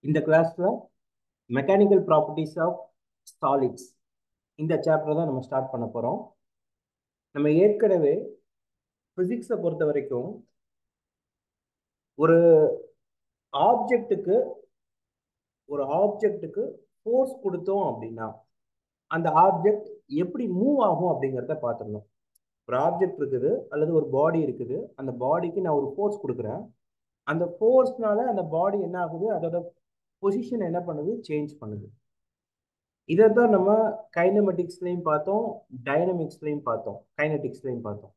இந்த கிளாஸ்ல mechanical properties of solids இந்த சாப்டர் தான் நம்ம ஸ்டார்ட் பண்ண போறோம் நம்ம ஏற்கனவே பிசிக்ஸை பொறுத்த வரைக்கும் ஒரு ஆப்ஜெக்ட்டுக்கு ஒரு ஆப்ஜெக்ட்டுக்கு ஃபோர்ஸ் கொடுத்தோம் அப்படின்னா அந்த ஆப்ஜெக்ட் எப்படி மூவ் ஆகும் அப்படிங்கிறத பார்த்துருந்தோம் ஒரு ஆப்ஜெக்ட் இருக்குது அல்லது ஒரு பாடி இருக்குது அந்த பாடிக்கு நான் ஒரு ஃபோர்ஸ் கொடுக்குறேன் அந்த ஃபோர்ஸ்னால அந்த பாடி என்ன ஆகுது அதோட பொசிஷன் என்ன பண்ணுது சேஞ்ச் பண்ணுது இதை தான் நம்ம கைனமெட்டிக்ஸ்லையும் பார்த்தோம் டைனமிக்ஸ்லையும் பார்த்தோம் கைனடிக்ஸ்லையும் பார்த்தோம்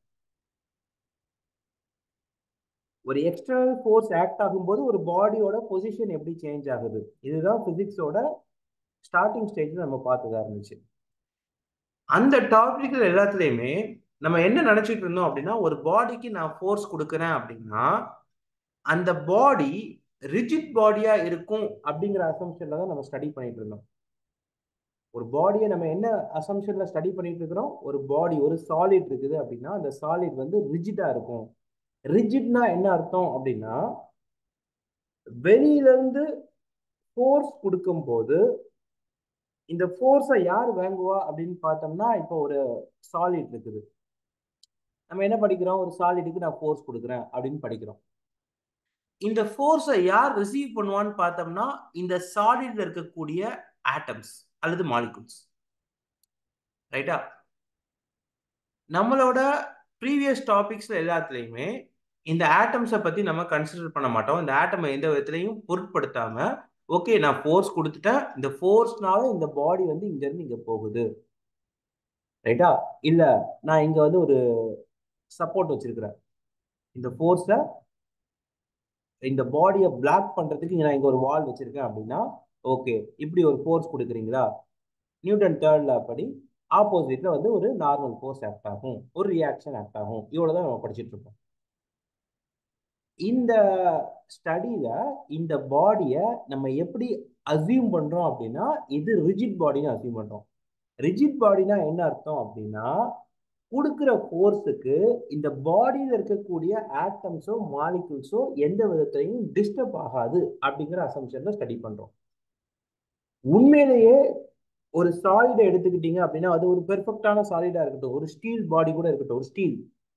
ஒரு எக்ஸ்டர்னல் ஃபோர்ஸ் ஆக்ட் ஆகும்போது ஒரு பாடியோட பொசிஷன் எப்படி சேஞ்ச் ஆகுது இதுதான் பிசிக்ஸோட ஸ்டார்டிங் ஸ்டேஜ்ல நம்ம பார்த்ததா இருந்துச்சு அந்த டாபிக்கள் எல்லாத்துலேயுமே நம்ம என்ன நினைச்சிட்டு இருந்தோம் அப்படின்னா ஒரு பாடிக்கு நான் ஃபோர்ஸ் கொடுக்குறேன் அப்படின்னா அந்த பாடி ரிஜிட் பாடியா இருக்கும் அப்படிங்கிற அசம்ஷன்ல தான் நம்ம ஸ்டடி பண்ணிட்டு இருந்தோம் ஒரு பாடியை நம்ம என்ன அசம்ஷன்ல ஸ்டடி பண்ணிட்டு இருக்கிறோம் ஒரு பாடி ஒரு சாலிட் இருக்குது அப்படின்னா அந்த சாலிட் வந்து ரிஜிட்டா இருக்கும் ரிஜிட்னா என்ன அர்த்தம் அப்படின்னா வெளியிலிருந்து ஃபோர்ஸ் கொடுக்கும் போது இந்த ஃபோர்ஸை யார் வாங்குவா அப்படின்னு பார்த்தோம்னா இப்போ ஒரு சாலிட் இருக்குது நம்ம என்ன படிக்கிறோம் ஒரு சாலிடுக்கு நான் ஃபோர்ஸ் கொடுக்குறேன் அப்படின்னு படிக்கிறோம் இந்த ஃபோர்ஸை யார் ரிசீவ் பண்ணுவான்னு பார்த்தோம்னா இந்த சாலிட்ல இருக்கக்கூடிய ஆட்டம்ஸ் அல்லது மாலிகுல்ஸ் ரைட்டா நம்மளோட ப்ரீவியஸ் டாபிக்ஸ்ல எல்லாத்துலேயுமே இந்த ஆட்டம்ஸை பத்தி நம்ம கன்சிடர் பண்ண மாட்டோம் இந்த ஆட்டமை எந்த விதத்துலையும் பொருட்படுத்தாம ஓகே நான் ஃபோர்ஸ் கொடுத்துட்டேன் இந்த ஃபோர்ஸ்னால இந்த பாடி வந்து இங்க இருந்து இங்க போகுது ரைட்டா இல்ல நான் இங்க வந்து ஒரு சப்போர்ட் வச்சிருக்கிறேன் இந்த ஃபோர்ஸை இந்த பாடியை பிளாக் பண்றதுக்கு நான் இங்க ஒரு வால் வச்சிருக்கேன் அப்படின்னா ஓகே இப்படி ஒரு ஃபோர்ஸ் கொடுக்குறீங்களா நியூட்டன் தேர்ட் லா படி ஆப்போசிட்ல வந்து ஒரு நார்மல் ஃபோர்ஸ் ஆக்ட் ஆகும் ஒரு ரியாக்ஷன் ஆக்ட் ஆகும் இவ்வளவுதான் நம்ம படிச்சுட்டு இருக்கோம் இந்த ஸ்டடியில இந்த பாடியை நம்ம எப்படி அசியூம் பண்றோம் அப்படின்னா இது ரிஜிட் பாடின்னு அசியூம் பண்றோம் ரிஜிட் பாடினா என்ன அர்த்தம் அப்படின்னா கொடுக்குற ஃபோர்ஸுக்கு இந்த பாடியில் இருக்கக்கூடிய ஆட்டம்ஸோ மாலிகுல்ஸோ எந்த விதத்திலையும் டிஸ்டர்ப் ஆகாது அப்படிங்கிற அசம்ஷன்ல ஸ்டடி பண்றோம் உண்மையிலேயே ஒரு சாலிடை எடுத்துக்கிட்டீங்க அப்படின்னா அது ஒரு பெர்ஃபெக்டான சாலிடா இருக்கட்டும் ஒரு ஸ்டீல் பாடி கூட இருக்கட்டும் ஒரு ஸ்டீல்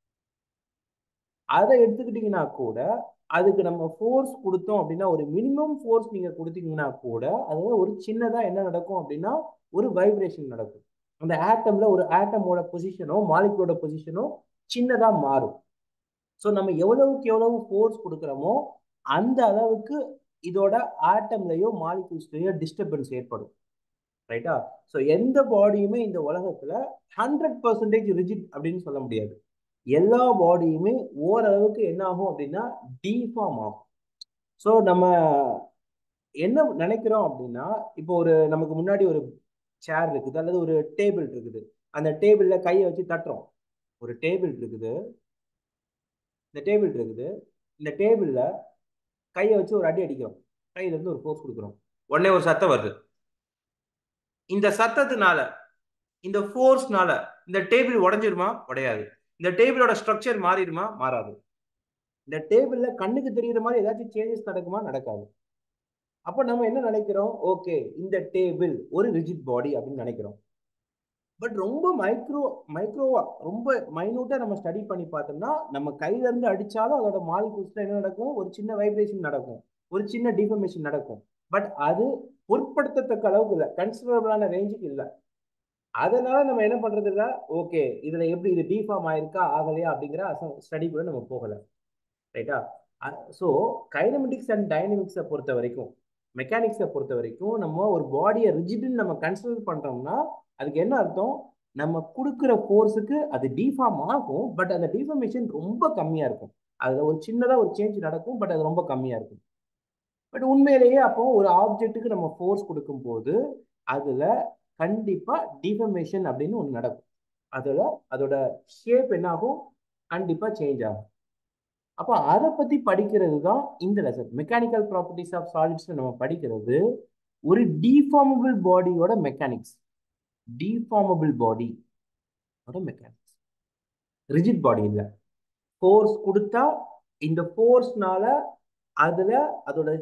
அதை எடுத்துக்கிட்டீங்கன்னா கூட அதுக்கு நம்ம ஃபோர்ஸ் கொடுத்தோம் அப்படின்னா ஒரு மினிமம் ஃபோர்ஸ் நீங்க கொடுத்தீங்கன்னா கூட அதாவது ஒரு சின்னதா என்ன நடக்கும் அப்படின்னா ஒரு வைப்ரேஷன் நடக்கும் அந்த ஆட்டம்ல ஒரு ஆட்டமோட பொசிஷனோ மாலிகுலோட பொசிஷனோ சின்னதா மாறும் ஸோ நம்ம எவ்வளவுக்கு எவ்வளவு ஃபோர்ஸ் கொடுக்குறோமோ அந்த அளவுக்கு இதோட ஆட்டம்லயோ மாலிகுல்ஸ்லயோ டிஸ்டர்பன்ஸ் ஏற்படும் ரைட்டா ஸோ எந்த பாடியுமே இந்த உலகத்துல ஹண்ட்ரட் பர்சன்டேஜ் ரிஜிட் அப்படின்னு சொல்ல முடியாது எல்லா பாடியுமே ஓரளவுக்கு என்ன ஆகும் அப்படின்னா டீஃபார்ம் ஆகும் ஸோ நம்ம என்ன நினைக்கிறோம் அப்படின்னா இப்போ ஒரு நமக்கு முன்னாடி ஒரு சேர் இருக்குது அல்லது ஒரு டேபிள் இருக்குது அந்த டேபிள்ல கையை வச்சு தட்டுறோம் ஒரு டேபிள் இருக்குது இந்த டேபிள் இருக்குது இந்த டேபிள்ல கையை வச்சு ஒரு அடி அடிக்கிறோம் கையில இருந்து ஒரு ஃபோர்ஸ் கொடுக்குறோம் உடனே ஒரு சத்தம் வருது இந்த சத்தத்தினால இந்த ஃபோர்ஸ்னால இந்த டேபிள் உடஞ்சிருமா உடையாது இந்த டேபிளோட ஸ்ட்ரக்சர் மாறிடுமா மாறாது இந்த டேபிள்ல கண்ணுக்கு தெரியுற மாதிரி ஏதாச்சும் சேஞ்சஸ் நடக்குமா நடக்காது அப்போ நம்ம என்ன நினைக்கிறோம் ஓகே இந்த டேபிள் ஒரு ரிஜிட் பாடி அப்படின்னு நினைக்கிறோம் பட் ரொம்ப மைக்ரோ மைக்ரோவா ரொம்ப மைனூட்டா நம்ம ஸ்டடி பண்ணி பார்த்தோம்னா நம்ம கையில இருந்து அடிச்சாலும் அதோட மாலிகூல்ஸ்ல என்ன நடக்கும் ஒரு சின்ன வைப்ரேஷன் நடக்கும் ஒரு சின்ன டிஃபர்மேஷன் நடக்கும் பட் அது பொருட்படுத்தத்தக்க அளவுக்கு இல்லை கன்சிடரபிளான ரேஞ்சுக்கு இல்லை அதனால நம்ம என்ன பண்றது இல்லை ஓகே இதுல எப்படி இது டிஃபார்ம் ஆயிருக்கா ஆகலையா அப்படிங்கிற ஸ்டடி கூட நம்ம போகல ரைட்டா ஸோ கைனமெட்டிக்ஸ் அண்ட் டைனமிக்ஸை பொறுத்த வரைக்கும் மெக்கானிக்ஸை பொறுத்த வரைக்கும் நம்ம ஒரு பாடியை ரிஜிட்னு நம்ம கன்சிடர் பண்றோம்னா அதுக்கு என்ன அர்த்தம் நம்ம கொடுக்குற ஃபோர்ஸுக்கு அது டிஃபார்ம் ஆகும் பட் அந்த டிஃபார்மேஷன் ரொம்ப கம்மியா இருக்கும் அதுல ஒரு சின்னதா ஒரு சேஞ்ச் நடக்கும் பட் அது ரொம்ப கம்மியா இருக்கும் பட் உண்மையிலேயே அப்போ ஒரு ஆப்ஜெக்ட்டுக்கு நம்ம ஃபோர்ஸ் கொடுக்கும் போது அதுல கண்டிப்பா டிஃபர்மேஷன் அப்படின்னு ஒன்று நடக்கும் அதோட அதோட ஷேப் என்ன ஆகும் கண்டிப்பா சேஞ்ச் ஆகும் அப்போ அதை பத்தி படிக்கிறது தான் இந்த lesson mechanical properties of solids நம்ம படிக்கிறது ஒரு டிஃபார்மபிள் பாடியோட mechanics deformable body mechanics rigid body இல்லை ஃபோர்ஸ் கொடுத்தா இந்த ஃபோர்ஸ்னால அதுல அதோட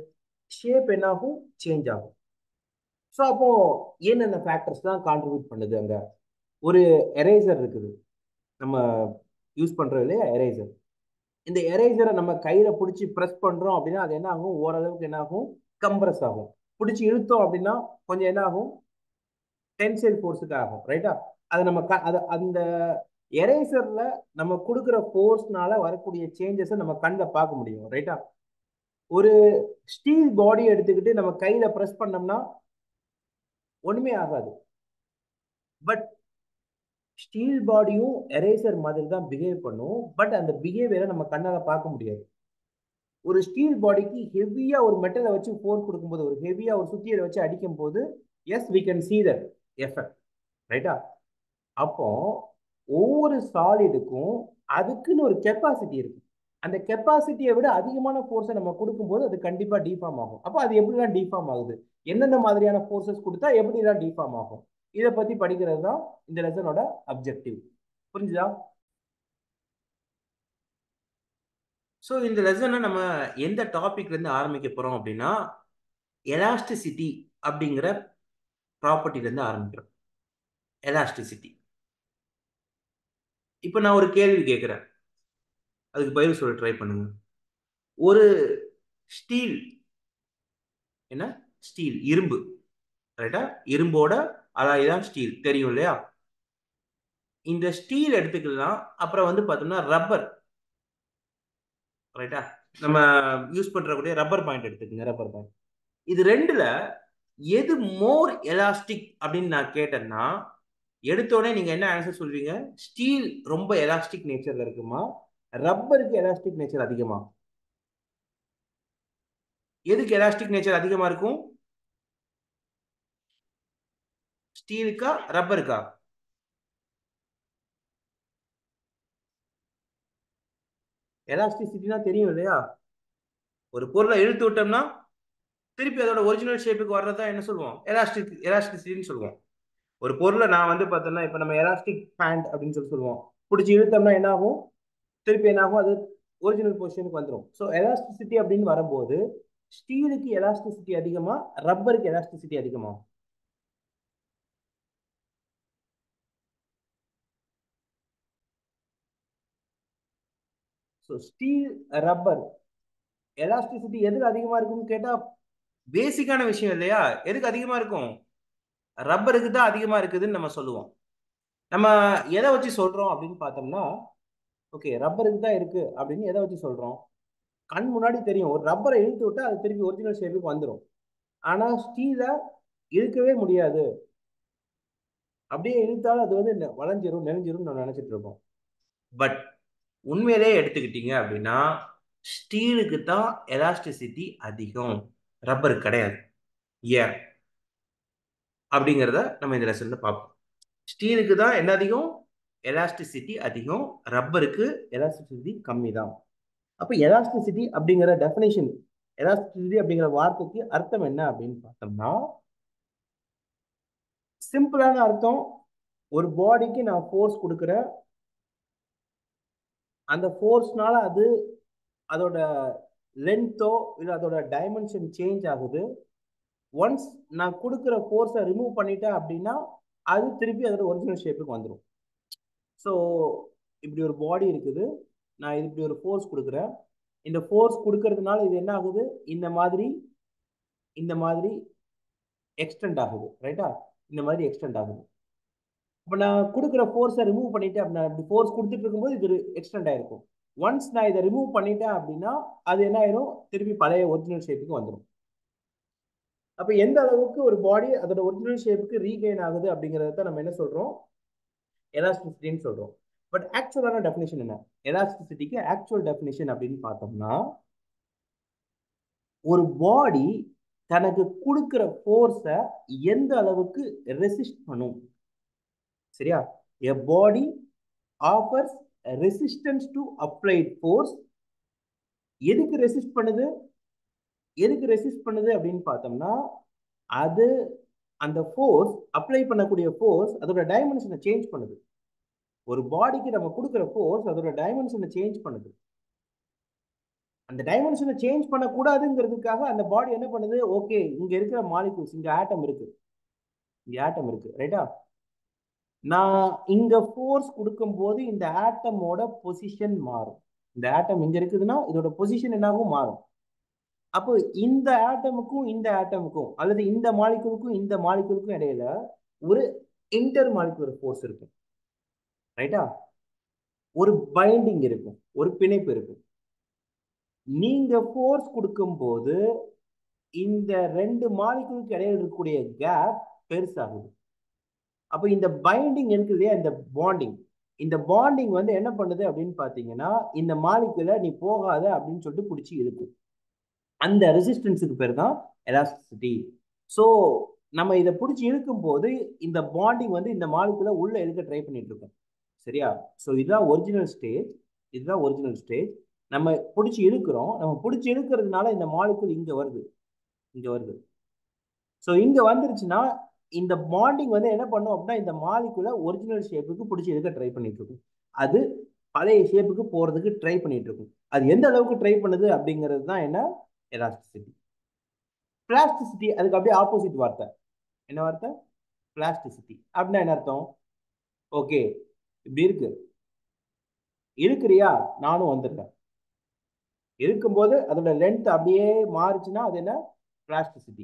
ஷேப் என்னாகும் சேஞ்ச் ஆகும் ஸோ அப்போ என்னென்ன ஃபேக்டர்ஸ் தான் கான்ட்ரிபியூட் பண்ணுது அங்க ஒரு எரேசர் இருக்குது நம்ம யூஸ் பண்றோம் இல்லையா எரேசர் இந்த எரேசரை நம்ம கையில பிடிச்சி ப்ரெஸ் பண்றோம் அப்படின்னா அது என்ன ஆகும் ஓரளவுக்கு என்ன ஆகும் கம்ப்ரஸ் ஆகும் பிடிச்சி இழுத்தோம் அப்படின்னா கொஞ்சம் என்ன ஆகும் டென்சைல் ஃபோர்ஸுக்கு ஆகும் ரைட்டா அது நம்ம க அது அந்த எரேசர்ல நம்ம கொடுக்குற ஃபோர்ஸ்னால வரக்கூடிய சேஞ்சஸை நம்ம கண்ணில் பார்க்க முடியும் ரைட்டா ஒரு ஸ்டீல் பாடி எடுத்துக்கிட்டு நம்ம கையில ப்ரெஸ் பண்ணோம்னா ஒண்ணுமே ஆகாது பட் ஸ்டீல் பாடியும் எரேசர் மாதிரி தான் பிஹேவ் பண்ணும் பட் அந்த பிஹேவியரை நம்ம கண்ணால் பார்க்க முடியாது ஒரு ஸ்டீல் பாடிக்கு ஹெவியா ஒரு மெட்டலை வச்சு ஃபோர்ஸ் கொடுக்கும்போது ஒரு ஹெவியா ஒரு சுத்தியலை வச்சு அடிக்கும் போது as we can see that effect ரைட்டா அப்போ ஒவ்வொரு சாலிடுக்கும் அதுக்குன்னு ஒரு கெப்பாசிட்டி இருக்கு அந்த கெப்பாசிட்டியை விட அதிகமான ஃபோர்ஸை நம்ம கொடுக்கும்போது அது கண்டிப்பா டிஃபார்ம் ஆகும் அப்போ அது எப்படிலாம் டிஃபார்ம் ஆகுது எந்தெந்த மாதிரியான ஃபோர்ஸஸ் கொடுத்தா எப்படிலாம் டிஃபார்ம் ஆகும் இதை பத்தி படிக்கிறது தான் இந்த லெசனோட அப்ஜெக்டிவ் புரிஞ்சுதா ஸோ இந்த லெசனை நம்ம எந்த டாபிக்ல இருந்து ஆரம்பிக்க போறோம் அப்படின்னா எலாஸ்டிசிட்டி அப்படிங்கிற ப்ராப்பர்ட்டில இருந்து ஆரம்பிக்கிறோம் எலாஸ்டிசிட்டி இப்போ நான் ஒரு கேள்வி கேட்குறேன் அதுக்கு பதில் சொல்ல ட்ரை பண்ணுங்க ஒரு ஸ்டீல் என்ன ஸ்டீல் இரும்பு ரைட்டா இரும்போட அதாவது தான் ஸ்டீல் தெரியும் இல்லையா இந்த ஸ்டீல் எடுத்துக்கலாம் அப்புறம் வந்து பார்த்தோம்னா ரப்பர் ரைட்டா நம்ம யூஸ் பண்றக்கூடிய ரப்பர் பாயிண்ட் எடுத்துக்கோங்க ரப்பர் பாயிண்ட் இது ரெண்டுல எது மோர் எலாஸ்டிக் அப்படின்னு நான் கேட்டேன்னா எடுத்தோடனே நீங்க என்ன ஆன்சர் சொல்வீங்க ஸ்டீல் ரொம்ப எலாஸ்டிக் நேச்சர்ல இருக்குமா ரப்பருக்கு எலாஸ்டிக் நேச்சர் அதிகமா எதுக்கு எலாஸ்டிக் நேச்சர் அதிகமா இருக்கும் ஸ்டீலுக்கா ரப்பருக்கா எலாஸ்டிசிட்டினா தெரியும் இல்லையா ஒரு பொருளை இழுத்து விட்டோம்னா திருப்பி அதோட ஒரிஜினல் ஷேப்புக்கு வர்றதா என்ன சொல்லுவோம் எலாஸ்டிக் எலாஸ்டிசிட்டின்னு சொல்லுவோம் ஒரு பொருளை நான் வந்து பார்த்தோம்னா இப்போ நம்ம எலாஸ்டிக் பேண்ட் அப்படின்னு சொல்லி சொல்லுவோம் பிடிச்சி இழுத்தோம்னா என்ன ஆகும் திருப்பி என்ன ஆகும் அது ஒரிஜினல் பொசிஷனுக்கு வந்துடும் ஸோ எலாஸ்டிசிட்டி அப்படின்னு வரும்போது ஸ்டீலுக்கு எலாஸ்டிசிட்டி அதிகமா ரப்பருக்கு எலாஸ்டிசிட்டி அதிகமா ஸோ ஸ்டீல் ரப்பர் எலாஸ்டிசிட்டி எதுக்கு அதிகமா இருக்கும்னு கேட்டா பேசிக்கான விஷயம் இல்லையா எதுக்கு அதிகமா இருக்கும் ரப்பருக்கு தான் அதிகமா இருக்குதுன்னு நம்ம சொல்லுவோம் நம்ம எதை வச்சு சொல்றோம் அப்படின்னு பார்த்தோம்னா ஓகே ரப்பருக்கு தான் இருக்கு அப்படின்னு எதை வச்சு சொல்றோம் கண் முன்னாடி தெரியும் ஒரு ரப்பரை இழுத்து விட்டா அது திருப்பி ஒரிஜினல் ஷேப்புக்கு வந்துடும் ஆனா ஸ்டீலை இழுக்கவே முடியாது அப்படியே இழுத்தாலும் அது வந்து வளைஞ்சிரும் நெறிஞ்சிரும் நம்ம நினைச்சிட்டு இருக்கோம் பட் உண்மையிலே எடுத்துக்கிட்டீங்க அப்படின்னா ஸ்டீலுக்கு தான் எலாஸ்டிசிட்டி அதிகம் ரப்பர் கிடையாது ஏன் அப்படிங்கிறத நம்ம இந்த லெசன்ல பார்ப்போம் ஸ்டீலுக்கு தான் என்ன அதிகம் எலாஸ்டிசிட்டி அதிகம் ரப்பருக்கு எலாஸ்டிசிட்டி கம்மி தான் அப்போ எலாஸ்டிசிட்டி அப்படிங்கிற டெஃபினேஷன் எலாஸ்டிசிட்டி அப்படிங்கிற வார்த்தைக்கு அர்த்தம் என்ன அப்படின்னு பார்த்தோம்னா சிம்பிளான அர்த்தம் ஒரு பாடிக்கு நான் ஃபோர்ஸ் கொடுக்குறேன் அந்த ஃபோர்ஸ்னால அது அதோட லென்த்தோ இல்லை அதோட டைமென்ஷன் சேஞ்ச் ஆகுது ஒன்ஸ் நான் கொடுக்குற ஃபோர்ஸை ரிமூவ் பண்ணிட்டேன் அப்படின்னா அது திருப்பி அதோட ஒரிஜினல் ஷேப்புக்கு வந்துடும் ஸோ இப்படி ஒரு பாடி இருக்குது நான் இது இப்படி ஒரு ஃபோர்ஸ் கொடுக்குறேன் இந்த ஃபோர்ஸ் கொடுக்கறதுனால இது என்ன ஆகுது இந்த மாதிரி இந்த மாதிரி எக்ஸ்டெண்ட் ஆகுது ரைட்டா இந்த மாதிரி எக்ஸ்டெண்ட் ஆகுது இப்போ நான் கொடுக்குற ஃபோர்ஸை ரிமூவ் பண்ணிட்டேன் அப்படின்னா இப்படி ஃபோர்ஸ் கொடுத்துட்டு இருக்கும்போது இது எக்ஸ்டெண்ட் ஆயிருக்கும் ஒன்ஸ் நான் இதை ரிமூவ் பண்ணிட்டேன் அப்படின்னா அது என்ன ஆயிரும் திருப்பி பழைய ஒரிஜினல் ஷேப்புக்கு வந்துடும் அப்போ எந்த அளவுக்கு ஒரு பாடி அதோட ஒரிஜினல் ஷேப்புக்கு ரீகெயின் ஆகுது அப்படிங்கிறத நம்ம என்ன சொல்றோம் எலாஸ்டிசிட்டின்னு சொல்றோம் பட் ஆக்சுவலான டெஃபினேஷன் என்ன எலாஸ்டிசிட்டிக்கு ஆக்சுவல் டெஃபினேஷன் அப்படின்னு பார்த்தோம்னா ஒரு பாடி தனக்கு கொடுக்குற ஃபோர்ஸை எந்த அளவுக்கு ரெசிஸ்ட் பண்ணும் சரியா a body offers resistance to applied force எதுக்கு ரெசிஸ்ட் பண்ணுது எதுக்கு ரெசிஸ்ட் பண்ணுது அப்படின்னு பார்த்தோம்னா அது அந்த ஃபோர்ஸ் அப்ளை பண்ணக்கூடிய ஃபோர்ஸ் அதோட டைமென்ஷனை சேஞ்ச் பண்ணுது ஒரு பாடிக்கு நம்ம கொடுக்குற ஃபோர்ஸ் அதோட டைமென்ஷனை சேஞ்ச் பண்ணுது அந்த டைமென்ஷனை சேஞ்ச் பண்ணக்கூடாதுங்கிறதுக்காக அந்த பாடி என்ன பண்ணுது ஓகே இங்க இருக்கிற மாலிகூல்ஸ் இங்க ஆட்டம் இருக்கு இங்க ஆட்டம் இருக்கு ரைட்டா நான் இங்க ஃபோர்ஸ் கொடுக்கும்போது இந்த ஆட்டமோட பொசிஷன் மாறும் இந்த ஆட்டம் இங்க இருக்குதுன்னா இதோட பொசிஷன் என்னாகும் மாறும் அப்போ இந்த ஆட்டமுக்கும் இந்த ஆட்டமுக்கும் அல்லது இந்த மாலிகுலுக்கும் இந்த மாலிகுலுக்கும் இடையில ஒரு இன்டர் மாலிகுலர் ஃபோர்ஸ் இருக்கும் ரைட்டா ஒரு பைண்டிங் இருக்கும் ஒரு பிணைப்பு இருக்கும் நீங்க ஃபோர்ஸ் கொடுக்கும்போது இந்த ரெண்டு மாலிகுலுக்கு இடையில இருக்கக்கூடிய கேப் பெருசாகுது அப்போ இந்த பைண்டிங் இருக்கு இல்லையா இந்த பாண்டிங் இந்த பாண்டிங் வந்து என்ன பண்ணுது அப்படின்னு பார்த்தீங்கன்னா இந்த மாலிகுல நீ போகாத அப்படின்னு சொல்லிட்டு பிடிச்சி இழுக்கும் அந்த ரெசிஸ்டன்ஸுக்கு பேர் தான் எலாஸ்டிசிட்டி ஸோ நம்ம இதை பிடிச்சி இழுக்கும் போது இந்த பாண்டிங் வந்து இந்த மாலிகுல உள்ள இழுக்க ட்ரை பண்ணிட்டு இருக்கோம் சரியா ஸோ இதுதான் ஒரிஜினல் ஸ்டேஜ் இதுதான் ஒரிஜினல் ஸ்டேஜ் நம்ம பிடிச்சி இழுக்கிறோம் நம்ம பிடிச்சி இழுக்கிறதுனால இந்த மாலிகுல் இங்கே வருது இங்கே வருது ஸோ இங்கே வந்துருச்சுன்னா இந்த பாண்டிங் வந்து என்ன பண்ணும் அப்படின்னா இந்த மாலிகுல ஒரிஜினல் ஷேப்புக்கு பிடிச்சி இழுக்க ட்ரை பண்ணிட்டு இருக்கும் அது பழைய ஷேப்புக்கு போகிறதுக்கு ட்ரை பண்ணிட்டு இருக்கும் அது எந்த அளவுக்கு ட்ரை பண்ணுது அப்படிங்கிறது தான் என்ன எலாஸ்டிசிட்டி பிளாஸ்டிசிட்டி அதுக்கு அப்படியே ஆப்போசிட் வார்த்தை என்ன வார்த்தை பிளாஸ்டிசிட்டி அப்படின்னா என்ன அர்த்தம் ஓகே இப்படி இருக்கு இருக்கிறியா நானும் வந்துடுறேன் இருக்கும்போது அதோட லென்த் அப்படியே மாறுச்சுன்னா அது என்ன பிளாஸ்டிசிட்டி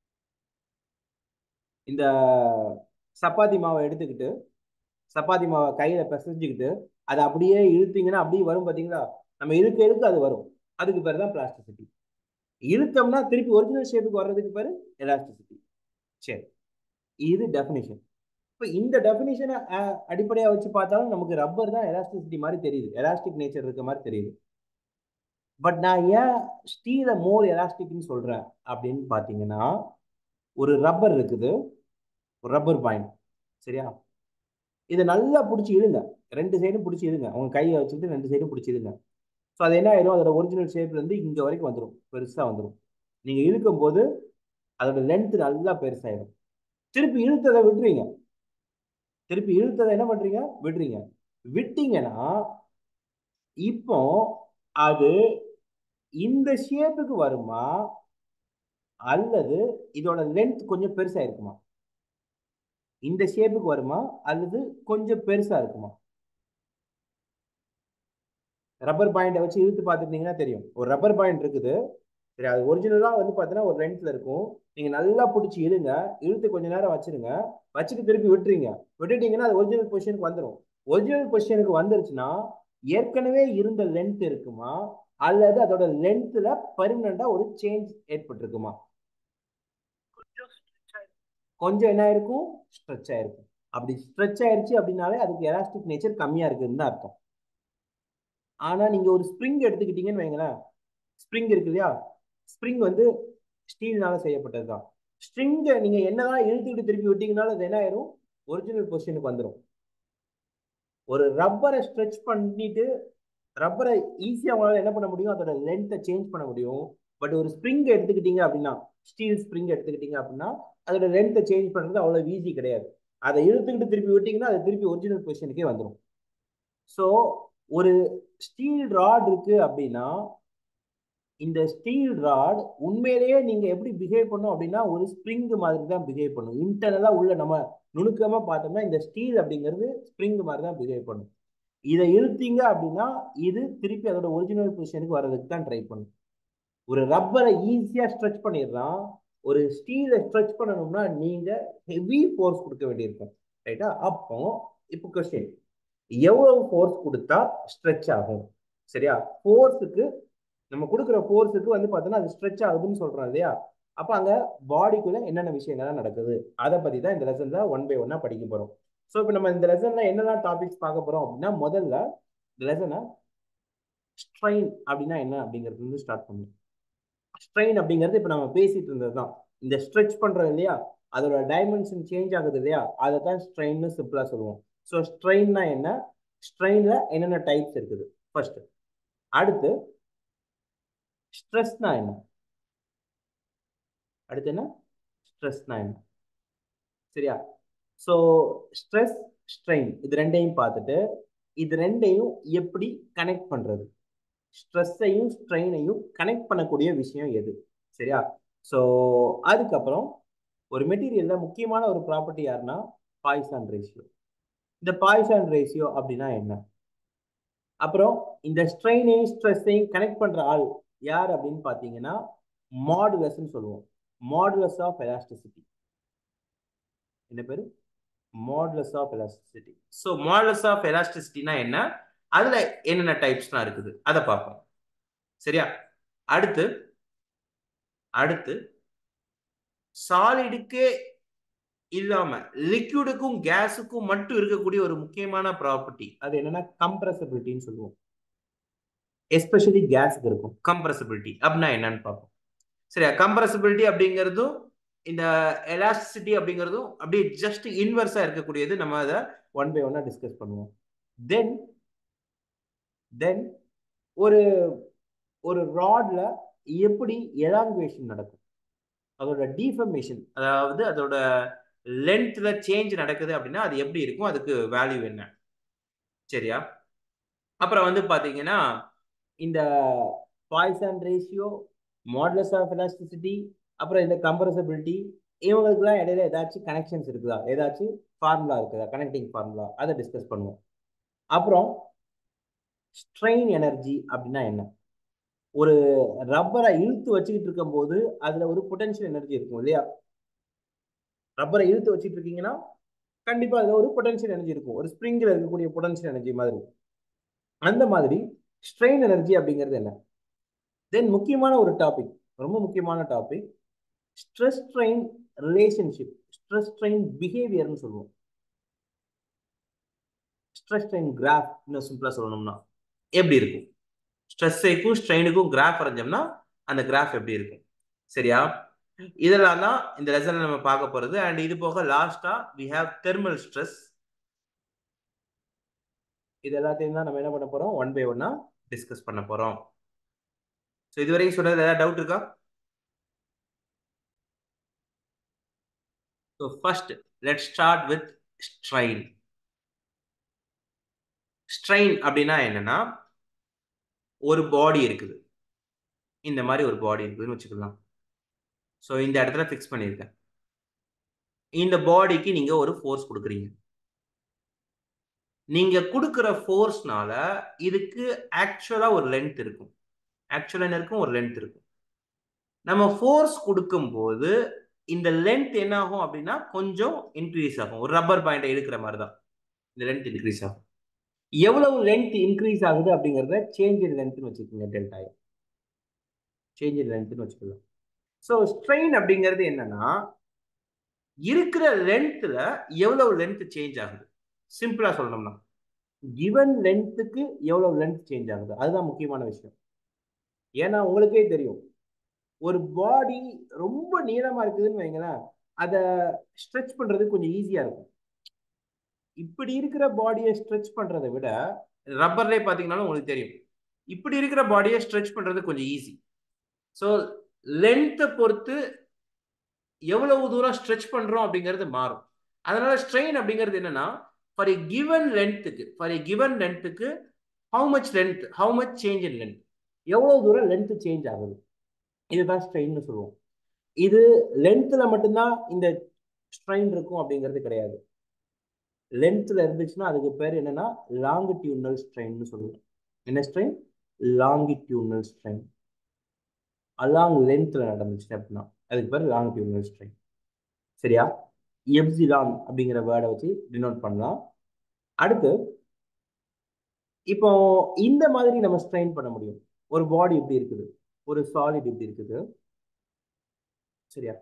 இந்த சப்பாத்தி மாவை எடுத்துக்கிட்டு சப்பாத்தி மாவை கையில பிசைஞ்சுக்கிட்டு அதை அப்படியே இழுத்தீங்கன்னா அப்படியே வரும் பார்த்தீங்களா நம்ம இழுக்க இழுக்க அது வரும் அதுக்கு பேர் தான் பிளாஸ்டிசிட்டி இழுத்தோம்னா திருப்பி ஒரிஜினல் ஷேப்புக்கு வர்றதுக்கு பேர் எலாஸ்டிசிட்டி சரி இது டெஃபினிஷன் இப்போ இந்த டெஃபினிஷனை அடிப்படையாக வச்சு பார்த்தாலும் நமக்கு ரப்பர் தான் எலாஸ்டிசிட்டி மாதிரி தெரியுது எலாஸ்டிக் நேச்சர் இருக்க மாதிரி தெரியுது பட் நான் ஏன் ஸ்டீலை மோர் எலாஸ்டிக்னு சொல்கிறேன் அப்படின்னு பார்த்தீங்கன்னா ஒரு ரப்பர் இருக்குது ஒரு ரப்பர் பாயிண்ட் சரியா இதை நல்லா பிடிச்சி இழுங்க ரெண்டு சைடும் பிடிச்சி இழுங்க உங்க கையை வச்சுட்டு ரெண்டு சைடும் பிடிச்சி இழுங்க ஸோ அது என்ன ஆயிடும் அதோட ஒரிஜினல் ஷேப்லேருந்து இங்கே வரைக்கும் வந்துடும் பெருசாக வந்துடும் நீங்கள் இழுக்கும் போது அதோட லென்த் நல்லா பெருசாயிடும் திருப்பி இழுத்ததை விட்டுறீங்க திருப்பி இழுத்ததை என்ன பண்றீங்க விடுறீங்க விட்டீங்கன்னா இப்போ அது இந்த ஷேப்புக்கு வருமா அல்லது இதோட லென்த் கொஞ்சம் பெருசா இருக்குமா இந்த ஷேப்புக்கு வருமா அல்லது கொஞ்சம் பெருசா இருக்குமா ரப்பர் பாயிண்டை வச்சு இழுத்து பார்த்துட்டீங்கன்னா தெரியும் ஒரு ரப்பர் பாயிண்ட் இருக்குது சரி அது ஒரிஜினலாக வந்து பார்த்தீங்கன்னா ஒரு லென்த்தில் இருக்கும் நீங்கள் நல்லா பிடிச்சி இழுங்க இழுத்து கொஞ்ச நேரம் வச்சிருங்க வச்சுட்டு திருப்பி விட்டுறீங்க விட்டுட்டீங்கன்னா அது ஒரிஜினல் பொசிஷனுக்கு வந்துடும் ஒரிஜினல் பொசிஷனுக்கு வந்துருச்சுன்னா ஏற்கனவே இருந்த லென்த் இருக்குமா அல்லது அதோட லென்த்தில் பர்மனண்டா ஒரு சேஞ்ச் ஏற்பட்டிருக்குமா கொஞ்சம் என்ன ஆயிருக்கும் ஸ்ட்ரெச் ஆயிருக்கும் அப்படி ஸ்ட்ரெச் ஆயிருச்சு அப்படின்னாலே அதுக்கு எலாஸ்டிக் நேச்சர் கம்மியா இருக்குதுன்னு தான் அர்த்தம் ஆனா நீங்க ஒரு ஸ்ப்ரிங் எடுத்துக்கிட்டீங்கன்னு வைங்களேன் ஸ்ப்ரிங் இருக்கு இல்லையா ஸ்ப்ரிங் வந்து ஸ்டீல்னால செய்யப்பட்டது தான் ஸ்ட்ரிங்கை நீங்க என்னதான் இழுத்துக்கிட்டு திருப்பி விட்டீங்கனாலும் அது என்ன ஆயிரும் ஒரிஜினல் பொசிஷனுக்கு வந்துடும் ஒரு ரப்பரை ஸ்ட்ரெச் பண்ணிட்டு ரப்பரை ஈஸியாக உங்களால் என்ன பண்ண முடியும் அதோட லென்த்தை சேஞ்ச் பண்ண முடியும் பட் ஒரு ஸ்ப்ரிங் எடுத்துக்கிட்டீங்க அப்படின்னா ஸ்டீல் ஸ்ப்ரிங் எடுத்துக்கிட்டீங்க அப்படின்னா அதோட லென்த்தை சேஞ்ச் பண்ணுறது அவ்வளோ ஈஸி கிடையாது அதை இழுத்துக்கிட்டு திருப்பி விட்டீங்கன்னா அது திருப்பி ஒரிஜினல் பொசிஷனுக்கே வந்துடும் ஸோ ஒரு ஸ்டீல் ராட் இருக்கு அப்படின்னா இந்த ஸ்டீல் ராட் உண்மையிலேயே நீங்க எப்படி பிஹேவ் பண்ணும் அப்படின்னா ஒரு ஸ்ப்ரிங் மாதிரி தான் பிஹேவ் பண்ணும் இன்டர்னலா உள்ள நம்ம நுணுக்கமா பார்த்தோம்னா இந்த ஸ்டீல் அப்படிங்கிறது ஸ்ப்ரிங் மாதிரி தான் பிஹேவ் பண்ணும் இதை இழுத்தீங்க அப்படின்னா இது திருப்பி அதோட ஒரிஜினல் பொசிஷனுக்கு வர்றதுக்கு தான் ட்ரை பண்ணும் ஒரு ரப்பரை ஈஸியா ஸ்ட்ரெச் பண்ணிடுறான் ஒரு ஸ்டீலை ஸ்ட்ரெச் பண்ணணும்னா நீங்க ஹெவி ஃபோர்ஸ் கொடுக்க வேண்டியிருக்கும் ரைட்டா அப்போ இப்போ கொஸ்டின் எவ்வளவு ஃபோர்ஸ் கொடுத்தா ஸ்ட்ரெச் ஆகும் சரியா ஃபோர்ஸுக்கு நம்ம கொடுக்குற ஃபோர்ஸுக்கு வந்து பார்த்தோன்னா அது ஸ்ட்ரெச் ஆகுதுன்னு சொல்றோம் இல்லையா அப்போ அங்க பாடிக்குள்ள என்னென்ன விஷயங்கள்லாம் நடக்குது அதை பத்தி தான் இந்த லெசன்ல ஒன் பை ஒன்னா படிக்க போறோம் ஸோ இப்போ நம்ம இந்த லெசன்ல என்னெல்லாம் டாபிக்ஸ் பார்க்க போறோம் அப்படின்னா முதல்ல இந்த லெசனை ஸ்ட்ரெயின் அப்படின்னா என்ன அப்படிங்கிறது வந்து ஸ்டார்ட் பண்ணும் ஸ்ட்ரெயின் அப்படிங்கிறது இப்போ நம்ம பேசிட்டு இருந்தது தான் இந்த ஸ்ட்ரெச் பண்றோம் இல்லையா அதோட டைமென்ஷன் சேஞ்ச் ஆகுது இல்லையா அதை தான் ஸ்ட்ரெயின்னு சிம்பிளா சொல்லுவோம் ஸோ ஸ்ட்ரெயின்னா என்ன ஸ்ட்ரெயின்ல என்னென்ன டைப்ஸ் இருக்குது ஃபர்ஸ்ட் அடுத்து ஸ்ட்ரெஸ்னா என்ன அடுத்து என்ன ஸ்ட்ரெஸ்னா என்ன சரியா ஸோ ஸ்ட்ரெஸ் ஸ்ட்ரெயின் இது ரெண்டையும் பார்த்துட்டு இது ரெண்டையும் எப்படி கனெக்ட் பண்றது ஸ்ட்ரெஸ்ஸையும் ஸ்ட்ரெயினையும் கனெக்ட் பண்ணக்கூடிய விஷயம் எது சரியா ஸோ அதுக்கப்புறம் ஒரு மெட்டீரியல்ல முக்கியமான ஒரு ப்ராப்பர்ட்டி யாருன்னா பாய்சான் ரேஷியோ இந்த பாய்சான் ரேஷியோ அப்படின்னா என்ன அப்புறம் இந்த ஸ்ட்ரெயினையும் ஸ்ட்ரெஸ்ஸையும் கனெக்ட் பண்ற ஆள் யார் அப்படின்னு பார்த்தீங்கன்னா மாடுலஸ்ன்னு சொல்லுவோம் மாடுலஸ் ஆஃப் எலாஸ்டிசிட்டி என்ன பேரு modulus of elasticity so modulus of எலாஸ்டிசிட்டினா என்ன அதுல என்னென்ன டைப்ஸ்லாம் இருக்குது அதை பார்ப்போம் சரியா அடுத்து அடுத்து சாலிடுக்கே இல்லாம லிக்விடுக்கும் கேஸுக்கும் மட்டும் இருக்கக்கூடிய ஒரு முக்கியமான ப்ராப்பர்ட்டி அது என்னன்னா கம்ப்ரசபிலிட்டின்னு சொல்லுவோம் எஸ்பெஷலி கேஸுக்கு இருக்கும் கம்ப்ரசபிலிட்டி அப்படின்னா என்னன்னு பார்ப்போம் சரியா கம்ப்ரசபிலிட்டி அப்படிங்கிறதும் இந்த எலாஸ்டிசிட்டி அப்படிங்கிறதும் அப்படியே ஜஸ்ட் இன்வெர்ஸா இருக்கக்கூடியது நம்ம அதை ஒன் பை ஒன்னா டிஸ்கஸ் பண்ணுவோம் தென் தென் ஒரு ஒரு ராட்ல எப்படி எலாங்குவேஷன் நடக்கும் அதோட டீஃபர்மேஷன் அதாவது அதோட லென்த்ல சேஞ்ச் நடக்குது அப்படின்னா அது எப்படி இருக்கும் அதுக்கு வேல்யூ என்ன சரியா அப்புறம் வந்து பாத்தீங்கன்னா இந்த Poisson ratio modulus of elasticity அப்புறம் இந்த கம்ப்ரசபிலிட்டி இவங்களுக்குலாம் இடையில ஏதாச்சும் கனெக்ஷன்ஸ் இருக்குதா ஏதாச்சும் ஃபார்முலா இருக்குதா கனெக்டிங் ஃபார்முலா அதை டிஸ்கஸ் பண்ணுவோம் அப்புறம் ஸ்ட்ரெயின் எனர்ஜி அப்படின்னா என்ன ஒரு ரப்பரை இழுத்து வச்சுக்கிட்டு இருக்கும் போது அதுல ஒரு பொட்டன்ஷியல் எனர்ஜி இருக்கும் இல்லையா ரப்பரை இழுத்து வச்சுட்டு இருக்கீங்கன்னா கண்டிப்பா அதுல ஒரு பொட்டன்ஷியல் எனர்ஜி இருக்கும் ஒரு ஸ்ப்ரிங்ல இருக்கக்கூடிய பொட்டன்ஷியல் எனர்ஜி மாதிரி அந்த மாதிரி ஸ்ட்ரெயின் எனர்ஜி அப்படிங்கிறது என்ன தென் முக்கியமான ஒரு டாபிக் ரொம்ப முக்கியமான topic stress strain relationship stress strain பிஹேவியர்னு சொல்லுவோம் ஸ்ட்ரெஸ் ஸ்ட்ரெயின் கிராஃப் இன்னும் சிம்பிளா சொல்லணும்னா எப்படி இருக்கும் ஸ்ட்ரெஸ்ஸைக்கும் ஸ்ட்ரெயினுக்கும் கிராஃப் வரைஞ்சோம்னா அந்த கிராஃப் எப்படி இருக்கும் சரியா இதெல்லாம் தான் இந்த லெசன்ல நம்ம பார்க்க போறது அண்ட் இது போக லாஸ்டா வி ஹாவ் தெர்மல் ஸ்ட்ரெஸ் இது எல்லாத்தையும் தான் நம்ம என்ன பண்ண போறோம் ஒன் பை ஒன்னா டிஸ்கஸ் பண்ண போறோம் ஸோ இதுவரைக்கும் சொன்னது ஏதாவது டவுட் இருக்கா so first let start with strain strain அப்படின்னா என்னன்னா ஒரு பாடி இருக்குது இந்த மாதிரி ஒரு பாடி இருக்குதுன்னு வச்சுக்கலாம் ஸோ இந்த இடத்துல ஃபிக்ஸ் பண்ணியிருக்கேன் இந்த பாடிக்கு நீங்க ஒரு ஃபோர்ஸ் கொடுக்குறீங்க நீங்க கொடுக்குற ஃபோர்ஸ்னால இதுக்கு ஆக்சுவலா ஒரு லென்த் இருக்கும் ஆக்சுவலா என்ன இருக்கும் ஒரு லென்த் இருக்கும் நம்ம ஃபோர்ஸ் கொடுக்கும்போது இந்த லென்த் என்ன ஆகும் அப்படின்னா கொஞ்சம் இன்க்ரீஸ் ஆகும் ஒரு ரப்பர் பாயிண்டை இழுக்கிற மாதிரி தான் இந்த லென்த் இன்க்ரீஸ் ஆகும் எவ்வளவு லென்த் இன்க்ரீஸ் ஆகுது அப்படிங்கிறத சேஞ்ச் இன் லென்த்னு வச்சுக்கோங்க டெல்டா சேஞ்ச் இன் லென்த்னு வச்சுக்கலாம் ஸோ ஸ்ட்ரெயின் அப்படிங்கிறது என்னன்னா இருக்கிற லென்த்ல எவ்வளவு லென்த் சேஞ்ச் ஆகுது சிம்பிளா சொல்லணும்னா கிவன் லென்த்துக்கு எவ்வளவு லென்த் சேஞ்ச் ஆகுது அதுதான் முக்கியமான விஷயம் ஏன்னா உங்களுக்கே தெரியும் ஒரு பாடி ரொம்ப நீளமா இருக்குதுன்னு வைங்களேன் அதை ஸ்ட்ரெச் பண்றது கொஞ்சம் ஈஸியா இருக்கும் இப்படி இருக்கிற பாடியை ஸ்ட்ரெச் பண்றதை விட ரப்பர்லேயே பார்த்தீங்கன்னாலும் உங்களுக்கு தெரியும் இப்படி இருக்கிற பாடியை ஸ்ட்ரெச் பண்றது கொஞ்சம் ஈஸி ஸோ லென்த்தை பொறுத்து எவ்வளவு தூரம் ஸ்ட்ரெச் பண்றோம் அப்படிங்கிறது மாறும் அதனால ஸ்ட்ரெயின் அப்படிங்கிறது என்னன்னா ஃபார் எ கிவன் லென்த்துக்கு ஃபார் எ கிவன் லென்த்துக்கு how much length how much change in length எவ்வளவு தூரம் லென்த் சேஞ்ச் ஆகுது இதுதான் ஸ்ட்ரெயின்னு சொல்லுவோம் இது லென்த்ல மட்டும்தான் இந்த ஸ்ட்ரெயின் இருக்கும் அப்படிங்கிறது கிடையாது லென்த்ல இருந்துச்சுன்னா அதுக்கு பேர் என்னன்னா லாங்கிடியூனல் ஸ்ட்ரெயின்னு சொல்லுவோம் என்ன ஸ்ட்ரெயின் லாங்கிடியூனல் ஸ்ட்ரெயின் அலாங் லென்த்ல நடந்துச்சு அப்படின்னா அதுக்கு பேர் லாங்கிடியூனல் ஸ்ட்ரெயின் சரியா எப்சிலான் அப்படிங்கிற வேர்டை வச்சு டினோட் பண்ணலாம் அடுத்து இப்போ இந்த மாதிரி நம்ம ஸ்ட்ரெயின் பண்ண முடியும் ஒரு பாடி இப்படி இருக்குது ஒரு சாலிட் இப்படி இருக்குது சரியா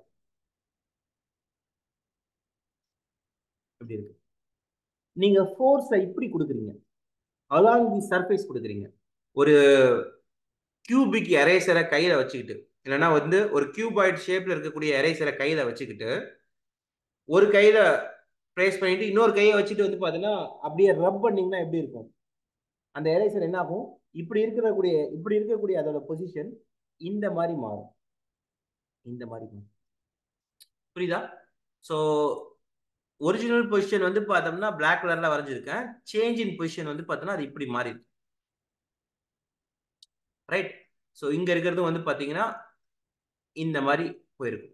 இப்படி இருக்கு நீங்க ஃபோர்ஸை இப்படி கொடுக்குறீங்க அலாங் தி சர்ஃபேஸ் கொடுக்குறீங்க ஒரு கியூபிக் எரேசரை கையில வச்சுக்கிட்டு இல்லைன்னா வந்து ஒரு கியூபாய்ட் ஷேப்ல இருக்கக்கூடிய எரேசரை கையில வச்சுக்கிட்டு ஒரு கையில ப்ரேஸ் பண்ணிட்டு இன்னொரு கையை வச்சுட்டு வந்து பாத்தீங்கன்னா அப்படியே ரப் பண்ணீங்கன்னா எப்படி இருக்கும் அந்த எரேசர் என்ன ஆகும் இப்படி இருக்கக்கூடிய இப்படி இருக்கக்கூடிய அதோட பொசிஷன் இந்த மாதிரி மாறும் இந்த மாதிரி மாறும் புரியுதா ஸோ ஒரிஜினல் பொசிஷன் வந்து பார்த்தோம்னா பிளாக் கலர்ல வரைஞ்சிருக்கேன் சேஞ்ச் இன் பொசிஷன் வந்து பார்த்தோம்னா அது இப்படி மாறி இருக்கு ரைட் ஸோ இங்க இருக்கிறது வந்து பாத்தீங்கன்னா இந்த மாதிரி போயிருக்கும்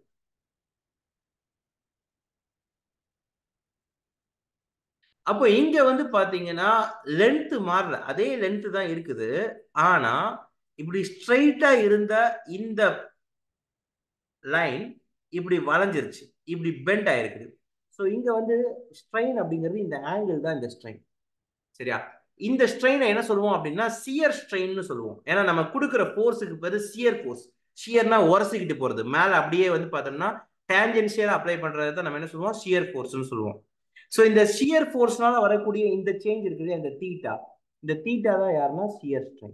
அப்போ இங்க வந்து பாத்தீங்கன்னா லென்த் மாறல அதே லென்த் தான் இருக்குது ஆனா இப்படி ஸ்ட்ரைட்டா இருந்த இந்த லைன் இப்படி வளைஞ்சிருச்சு இப்படி பெண்ட் ஆயிருக்குது ஸோ இங்க வந்து ஸ்ட்ரெயின் அப்படிங்கிறது இந்த ஆங்கிள் தான் இந்த ஸ்ட்ரெயின் சரியா இந்த ஸ்ட்ரெயினை என்ன சொல்லுவோம் அப்படின்னா சியர் ஸ்ட்ரெயின்னு சொல்லுவோம் ஏன்னா நம்ம கொடுக்குற ஃபோர்ஸுக்கு பேர் சியர் ஃபோர்ஸ் ஷியர்னா உரசிக்கிட்டு போறது மேல அப்படியே வந்து பார்த்தோம்னா டேஞ்சென்சியலா அப்ளை பண்றது தான் நம்ம என்ன சொல்லுவோம் ஷியர் ஃபோர்ஸ்னு சொல்லுவோம் ஸோ இந்த ஷியர் ஃபோர்ஸ்னால வரக்கூடிய இந்த சேஞ்ச் இருக்குது இந்த தீட்டா இந்த தீட்டா தான் யாருன்னா சியர் ஸ்ட்ரெயின்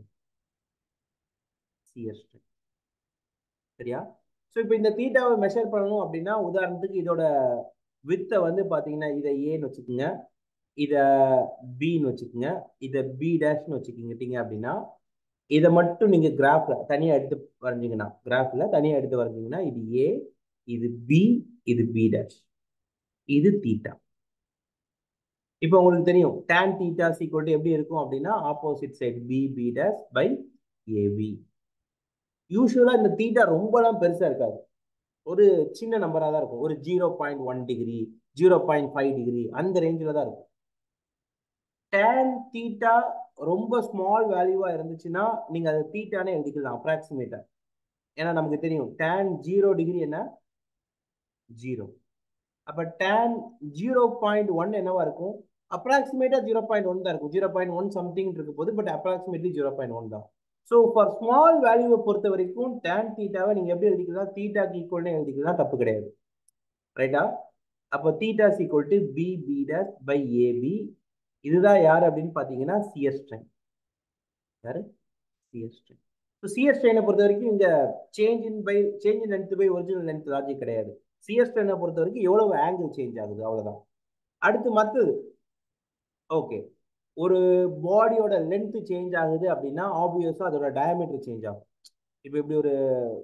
சியர் ஸ்ட்ரெயின் சரியா ஸோ இப்போ இந்த தீட்டாவை மெஷர் பண்ணணும் அப்படின்னா உதாரணத்துக்கு இதோட வித்தை வந்து பார்த்தீங்கன்னா இதை ஏன்னு வச்சுக்கோங்க இதை பின்னு வச்சுக்கோங்க இதை பி டேஷ்னு வச்சுக்கிட்டீங்க அப்படின்னா இதை மட்டும் நீங்க கிராஃப்ல தனியா எடுத்து வரைஞ்சிங்கன்னா கிராஃப்ல தனியா எடுத்து வரைஞ்சிங்கன்னா இது ஏ இது பி இது பி டேஷ் இது தீட்டா இப்போ உங்களுக்கு தெரியும் tan தீட்டா சீக்வல் எப்படி இருக்கும் அப்படின்னா opposite side B B dash by AB யூஸ்வலா இந்த தீட்டா ரொம்பலாம் பெருசா இருக்காது ஒரு சின்ன நம்பரா தான் இருக்கும் ஒரு zero point one degree zero point five degree அந்த ரேஞ்சில் தான் இருக்கும் tan தீட்டா ரொம்ப ஸ்மால் வேல்யூவா இருந்துச்சுன்னா நீங்க அதை தீட்டானே எழுதிக்கலாம் அப்ராக்சிமேட்டா ஏன்னா நமக்கு தெரியும் tan ஜீரோ டிகிரி என்ன ஜீரோ அப்ப tan ஜீரோ பாயிண்ட் ஒன் என்னவா இருக்கும் அப்ராக்சிமேட்டா ஜீரோ பாயிண்ட் ஒன் தான் இருக்கும் ஜீரோ பாயிண்ட் ஒன் சம்திங் இருக்க போது but approximately zero point one தான் ஸோ ஃபார் ஸ்மால் வேல்யூவை பொறுத்த வரைக்கும் tan தீட்டாவை நீங்க எப்படி எழுதிக்கலாம் தீட்டாக்கு ஈக்குவல்னு எழுதிக்கலாம் தப்பு கிடையாது ரைட்டா அப்போ theta equal to B B dash by AB இதுதான் யார் அப்படின்னு பார்த்தீங்கன்னா சிஎஸ் ட்ரெயின் யாரு சிஎஸ் ட்ரெயின் ஸோ சிஎஸ் ட்ரெயினை பொறுத்த வரைக்கும் இங்க change in by change in length by original length logic கிடையாது சிஎஸ் ட்ரெயினை பொறுத்த வரைக்கும் எவ்வளவு ஆங்கிள் சேஞ்ச் ஆகுது அவ்வளவுதான் அடுத்து மற்றது ஓகே ஒரு பாடியோட லென்த் சேஞ்ச் ஆகுது அப்படின்னா ஆப்வியஸா அதோட டயமீட்டர் சேஞ்ச் ஆகும் இப்போ இப்படி ஒரு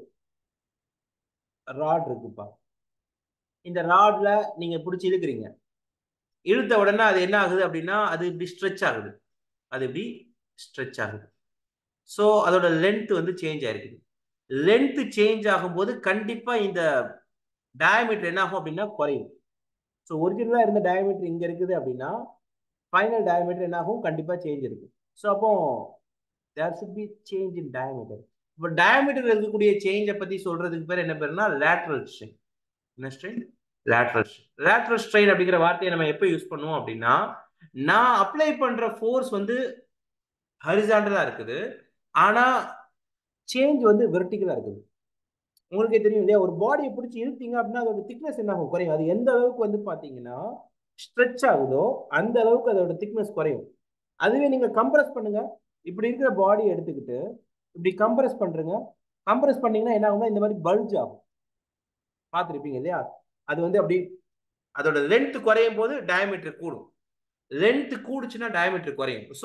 ராட் இருக்குப்பா இந்த ராட்ல நீங்க பிடிச்சி இழுக்கிறீங்க இழுத்த உடனே அது என்ன ஆகுது அப்படின்னா அது இப்படி ஸ்ட்ரெச் ஆகுது அது இப்படி ஸ்ட்ரெச் ஆகுது ஸோ அதோட லென்த் வந்து சேஞ்ச் ஆயிருக்குது லென்த் சேஞ்ச் ஆகும்போது கண்டிப்பா இந்த டயமீட்டர் என்ன ஆகும் அப்படின்னா குறையும் ஸோ ஒரிஜினலாக இருந்த டயமீட்டர் இங்கே இருக்குது அப்படின்னா ஃபைனல் டயமீட்டர் என்ன ஆகும் கண்டிப்பாக சேஞ்ச் இருக்கு ஸோ அப்போ there should be change in diameter இப்போ டயமீட்டர் இருக்கக்கூடிய சேஞ்சை பற்றி சொல்றதுக்கு பேர் என்ன பேருனா லேட்ரல் ஸ்ட்ரெயின் என்ன strain lateral strain lateral strain அப்படிங்கிற வார்த்தையை நம்ம எப்போ யூஸ் பண்ணுவோம் அப்படின்னா நான் அப்ளை பண்ற ஃபோர்ஸ் வந்து ஹரிசாண்டலா இருக்குது ஆனா சேஞ்ச் வந்து வெர்டிகலா இருக்குது உங்களுக்கே தெரியும் இல்லையா ஒரு பாடியை பிடிச்சி இழுத்தீங்க அப்படின்னா அதோட திக்னஸ் என்ன ஆகும் குறையும் அது எந்த அளவுக்கு வந்து பாத்தீங்கன்னா ஸ்ட்ரெச் ஆகுதோ அந்த அளவுக்கு அதோட திக்னஸ் குறையும் அதுவே நீங்க கம்ப்ரஸ் பண்ணுங்க இப்படி இருக்கிற பாடி எடுத்துக்கிட்டு இப்படி கம்ப்ரஸ் பண்றீங்க கம்ப்ரஸ் பண்ணீங்கன்னா என்ன ஆகும்னா இந்த மாதிரி பல்ஜ் ஆகும் பார்த்துருப்பீங்க இல்லையா அது வந்து அப்படி அதோட லென்த் குறையும் போது டயமீட்டர் கூடும் லென்த் கூடுச்சுன்னா டயமீட்டர் குறையும் ஸோ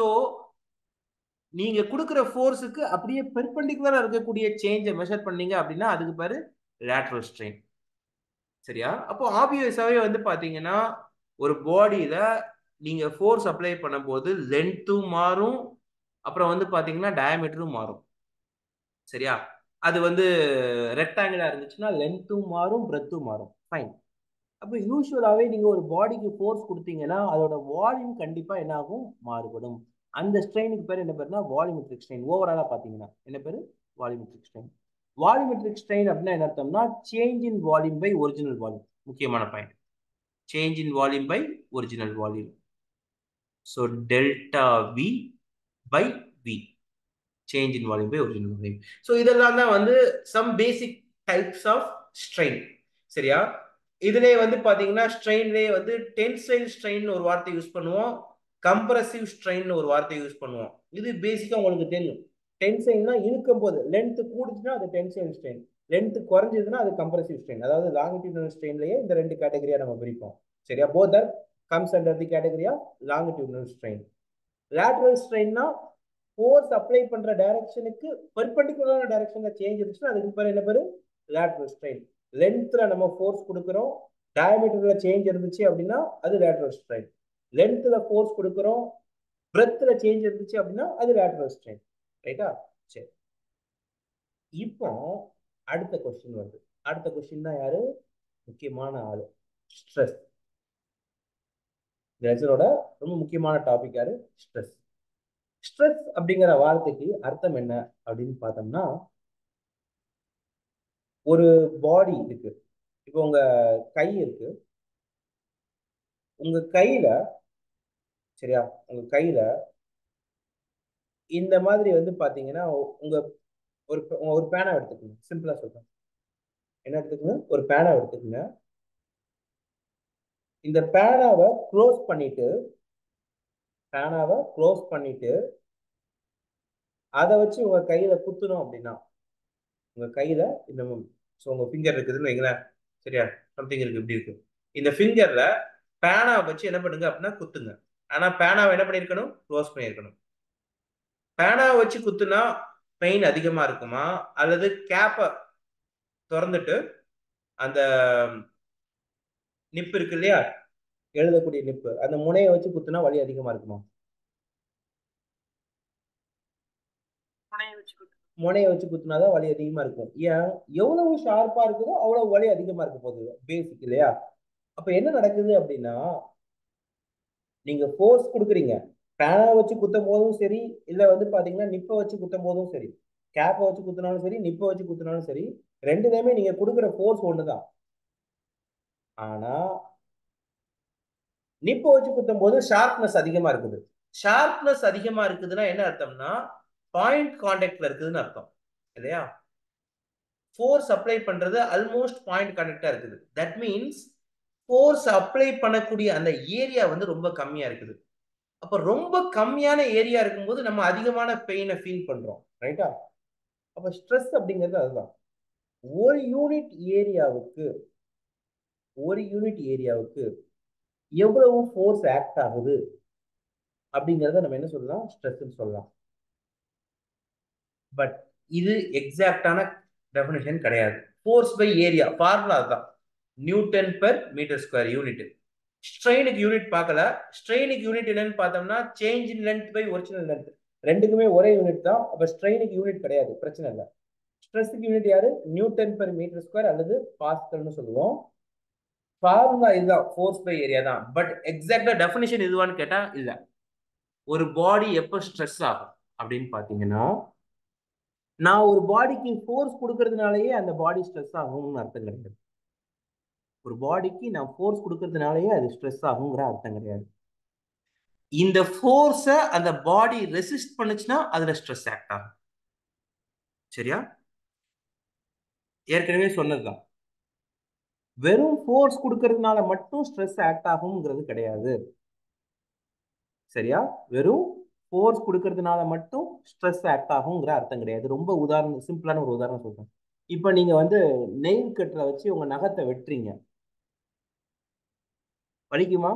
நீங்க கொடுக்குற ஃபோர்ஸுக்கு அப்படியே பெர்பெண்டிகுலரா இருக்கக்கூடிய சேஞ்சை மெஷர் பண்ணீங்க அப்படின்னா அதுக்கு பேரு லேட்ரல் ஸ்ட்ரெயின் சரியா அப்போ ஆப்வியஸாவே வந்து பாத்தீங்கன்னா ஒரு பாடியில நீங்க ஃபோர்ஸ் அப்ளை பண்ணும்போது லென்த்தும் மாறும் அப்புறம் வந்து பாத்தீங்கன்னா டயமீட்டரும் மாறும் சரியா அது வந்து ரெக்டாங்கிளா இருந்துச்சுன்னா லென்த்தும் மாறும் பிரெத்தும் மாறும் ஃபைன் அப்போ யூஸ்வலாகவே நீங்கள் ஒரு பாடிக்கு ஃபோர்ஸ் கொடுத்தீங்கன்னா அதோட வால்யூம் கண்டிப்பாக என்ன ஆகும் மாறுபடும் அந்த ஸ்ட்ரெயினுக்கு பேர் என்ன பேருனா வால்யூமெட்ரிக் ஸ்ட்ரெயின் ஓவராலாக பார்த்தீங்கன்னா என்ன பேர் வால்யூமெட்ரிக் ஸ்ட்ரெயின் வால்யூமெட்ரிக் ஸ்ட்ரெயின் அப்படின்னா என்ன அர்த்தம்னா change in volume by original volume முக்கியமான point change in volume by original volume so delta V by V change in volume by original volume so இதெல்லாம் தான் வந்து some basic types of strain சரியா இதுலேயே வந்து பார்த்தீங்கன்னா ஸ்ட்ரெயின்லேயே வந்து டென்சைல் ஸ்ட்ரெயின் ஒரு வார்த்தை யூஸ் பண்ணுவோம் கம்ப்ரசிவ் ஸ்ட்ரெயின் ஒரு வார்த்தை யூஸ் பண்ணுவோம் இது பேசிக்காக உங்களுக்கு தெரியும் டென்சைல்னா இழுக்கும் போது லென்த் கூடுச்சுன்னா அது டென்சைல் ஸ்ட்ரெயின் லென்த் குறைஞ்சதுன்னா அது கம்ப்ரசிவ் ஸ்ட்ரெயின் அதாவது லாங்கிடியூனல் ஸ்ட்ரெயின்லேயே இந்த ரெண்டு கேட்டகரியா நம்ம பிரிப்போம் சரியா both are comes under the category of longitudinal strain lateral ஸ்ட்ரெயின்னா ஃபோர்ஸ் அப்ளை பண்ற டைரக்ஷனுக்கு பெர்பெண்டிகுலரான டைரக்ஷன்ல சேஞ்ச் இருந்துச்சுன்னா அதுக்கு பேர் என்ன பேரு லேட்ரல் ஸ்ட்ரெயின் லென்த்ல நம்ம ஃபோர்ஸ் கொடுக்குறோம் டயமீட்டர்ல சேஞ்ச் இருந்துச்சு அப்படின்னா அது லேட்ரல் ஸ்ட்ரெயின் லென்த்ல ஃபோர்ஸ் கொடுக்குறோம் பிரெத்ல சேஞ்ச் இருந்துச்சு அப்படின்னா அது லேட்ரல் ஸ்ட்ரெயின் ரைட்டா சரி இப்போ அடுத்த கொஸ்டின் வருது அடுத்த கொஸ்டின் தான் யாரு முக்கியமான ஆளு ஸ்ட்ரெஸ் இந்த லெசனோட ரொம்ப முக்கியமான டாபிக் யாரு ஸ்ட்ரெஸ் ஸ்ட்ரெஸ் அப்படிங்கிற வார்த்தைக்கு அர்த்தம் என்ன அப்படின்னு பார்த்தோம்னா ஒரு பாடி இருக்கு இப்போ உங்க கை இருக்கு உங்க கையில சரியா உங்க கையில இந்த மாதிரி வந்து பாத்தீங்கன்னா உங்க ஒரு ஒரு பேனா எடுத்துக்கோங்க சிம்பிளா சொல்றேன் என்ன எடுத்துக்கோங்க ஒரு பேனா எடுத்துக்கோங்க இந்த பேனாவை க்ளோஸ் பண்ணிட்டு பேனாவை க்ளோஸ் பண்ணிட்டு அதை வச்சு உங்க கையில குத்தணும் அப்படின்னா உங்க கையில இந்த ஸோ உங்க ஃபிங்கர் இருக்குதுன்னு வைங்களேன் சரியா சம்திங் இருக்கு இப்படி இருக்கு இந்த ஃபிங்கர்ல பேனாவை வச்சு என்ன பண்ணுங்க அப்படின்னா குத்துங்க ஆனா பேனாவை என்ன பண்ணிருக்கணும் க்ளோஸ் பண்ணியிருக்கணும் பேனாவை வச்சு குத்துனா பெயின் அதிகமா இருக்குமா அல்லது கேப்பை திறந்துட்டு அந்த நிப்பு இருக்கு இல்லையா எழுதக்கூடிய நிப்பு அந்த முனையை வச்சு குத்துனா வலி அதிகமா இருக்குமா முனையை வச்சு குத்துனாதான் வலி அதிகமா இருக்கும் ஏன் எவ்வளவு ஷார்ப்பா இருக்குதோ அவ்வளவு வலி அதிகமா இருக்க போகுது பேசிக் இல்லையா அப்ப என்ன நடக்குது அப்படின்னா நீங்க ஃபோர்ஸ் கொடுக்குறீங்க பேனா வச்சு குத்தும் போதும் சரி இல்ல வந்து பாத்தீங்கன்னா நிப்பை வச்சு குத்தும் போதும் சரி கேப்பை வச்சு குத்தினாலும் சரி நிப்பை வச்சு குத்தினாலும் சரி ரெண்டுலையுமே நீங்க கொடுக்குற ஃபோர்ஸ் ஒண்ணுதான் ஆனா நிப்பை வச்சு குத்தும் போது ஷார்ப்னஸ் அதிகமா இருக்குது ஷார்ப்னஸ் அதிகமா இருக்குதுன்னா என்ன அர்த்தம்னா பாயிண்ட் கான்டாக்ட்ல இருக்குதுன்னு அர்த்தம் இல்லையா ஃபோர்ஸ் அப்ளை பண்றது ஆல்மோஸ்ட் பாயிண்ட் கான்டாக்டா இருக்குது தட் மீன்ஸ் ஃபோர்ஸ் அப்ளை பண்ணக்கூடிய அந்த ஏரியா வந்து ரொம்ப கம்மியா இருக்குது அப்ப ரொம்ப கம்மியான ஏரியா இருக்கும்போது நம்ம அதிகமான பெயினை ஃபீல் பண்றோம் ரைட்டா அப்ப ஸ்ட்ரெஸ் அப்படிங்கிறது அதுதான் ஒரு யூனிட் ஏரியாவுக்கு ஒரு யூனிட் ஏரியாவுக்கு எவ்வளவு ஃபோர்ஸ் ஆக்ட் ஆகுது அப்படிங்கிறத நம்ம என்ன சொல்லலாம் ஸ்ட்ரெஸ் சொல்லலாம் பட் இது எக்ஸாக்டான டெஃபினேஷன் கிடையாது ஃபோர்ஸ் பை ஏரியா ஃபார்முலா அதுதான் newton per metre square unit ஸ்ட்ரெயினுக்கு யூனிட் பார்க்கல ஸ்ட்ரெயினுக்கு யூனிட் என்னன்னு பார்த்தோம்னா change in length by original length ரெண்டுக்குமே ஒரே யூனிட் தான் அப்ப ஸ்ட்ரெயினுக்கு யூனிட் கிடையாது பிரச்சனை இல்லை ஸ்ட்ரெஸ்ஸுக்கு யூனிட் யாரு நியூட்டன் பெர் மீட்டர் ஸ்கொயர் அல்லது பாஸ்கல்னு சொல்லுவோம் ஃபார்முலா இதுதான் ஃபோர்ஸ் பை ஏரியா தான் பட் எக்ஸாக்டா டெஃபினிஷன் இதுவான்னு கேட்டா இல்ல ஒரு பாடி எப்போ ஸ்ட்ரெஸ் ஆகும் அப்படின்னு பாத்தீங்கன்னா நான் ஒரு பாடிக்கு ஃபோர்ஸ் கொடுக்கறதுனாலயே அந்த பாடி ஸ்ட்ரெஸ் ஆகும்னு அர்த்தம் கிடையாது ஒரு பாடிக்கு நான் ஃபோர்ஸ் கொடுக்கறதுனாலயே அது ஸ்ட்ரெஸ் ஆகுங்கிற அர்த்தம் கிடையாது இந்த ஃபோர்ஸை அந்த பாடி ரெசிஸ்ட் பண்ணுச்சுன்னா அதுல ஸ்ட்ரெஸ் ஆக்ட் ஆகும் சரியா ஏற்கனவே சொன்னதுதான் வெறும் ஃபோர்ஸ் கொடுக்கறதுனால மட்டும் ஸ்ட்ரெஸ் ஆக்ட் ஆகுங்கிறது கிடையாது சரியா வெறும் ஃபோர்ஸ் கொடுக்கறதுனால மட்டும் ஸ்ட்ரெஸ் ஆக்ட் ஆகுங்கிற அர்த்தம் கிடையாது ரொம்ப உதாரணம் சிம்பிளான ஒரு உதாரணம் சொல்றேன் இப்போ நீங்க வந்து நெயில் கட்டரை வச்சு உங்க நகத்தை வெட்டுறீங்க வலிக்குமா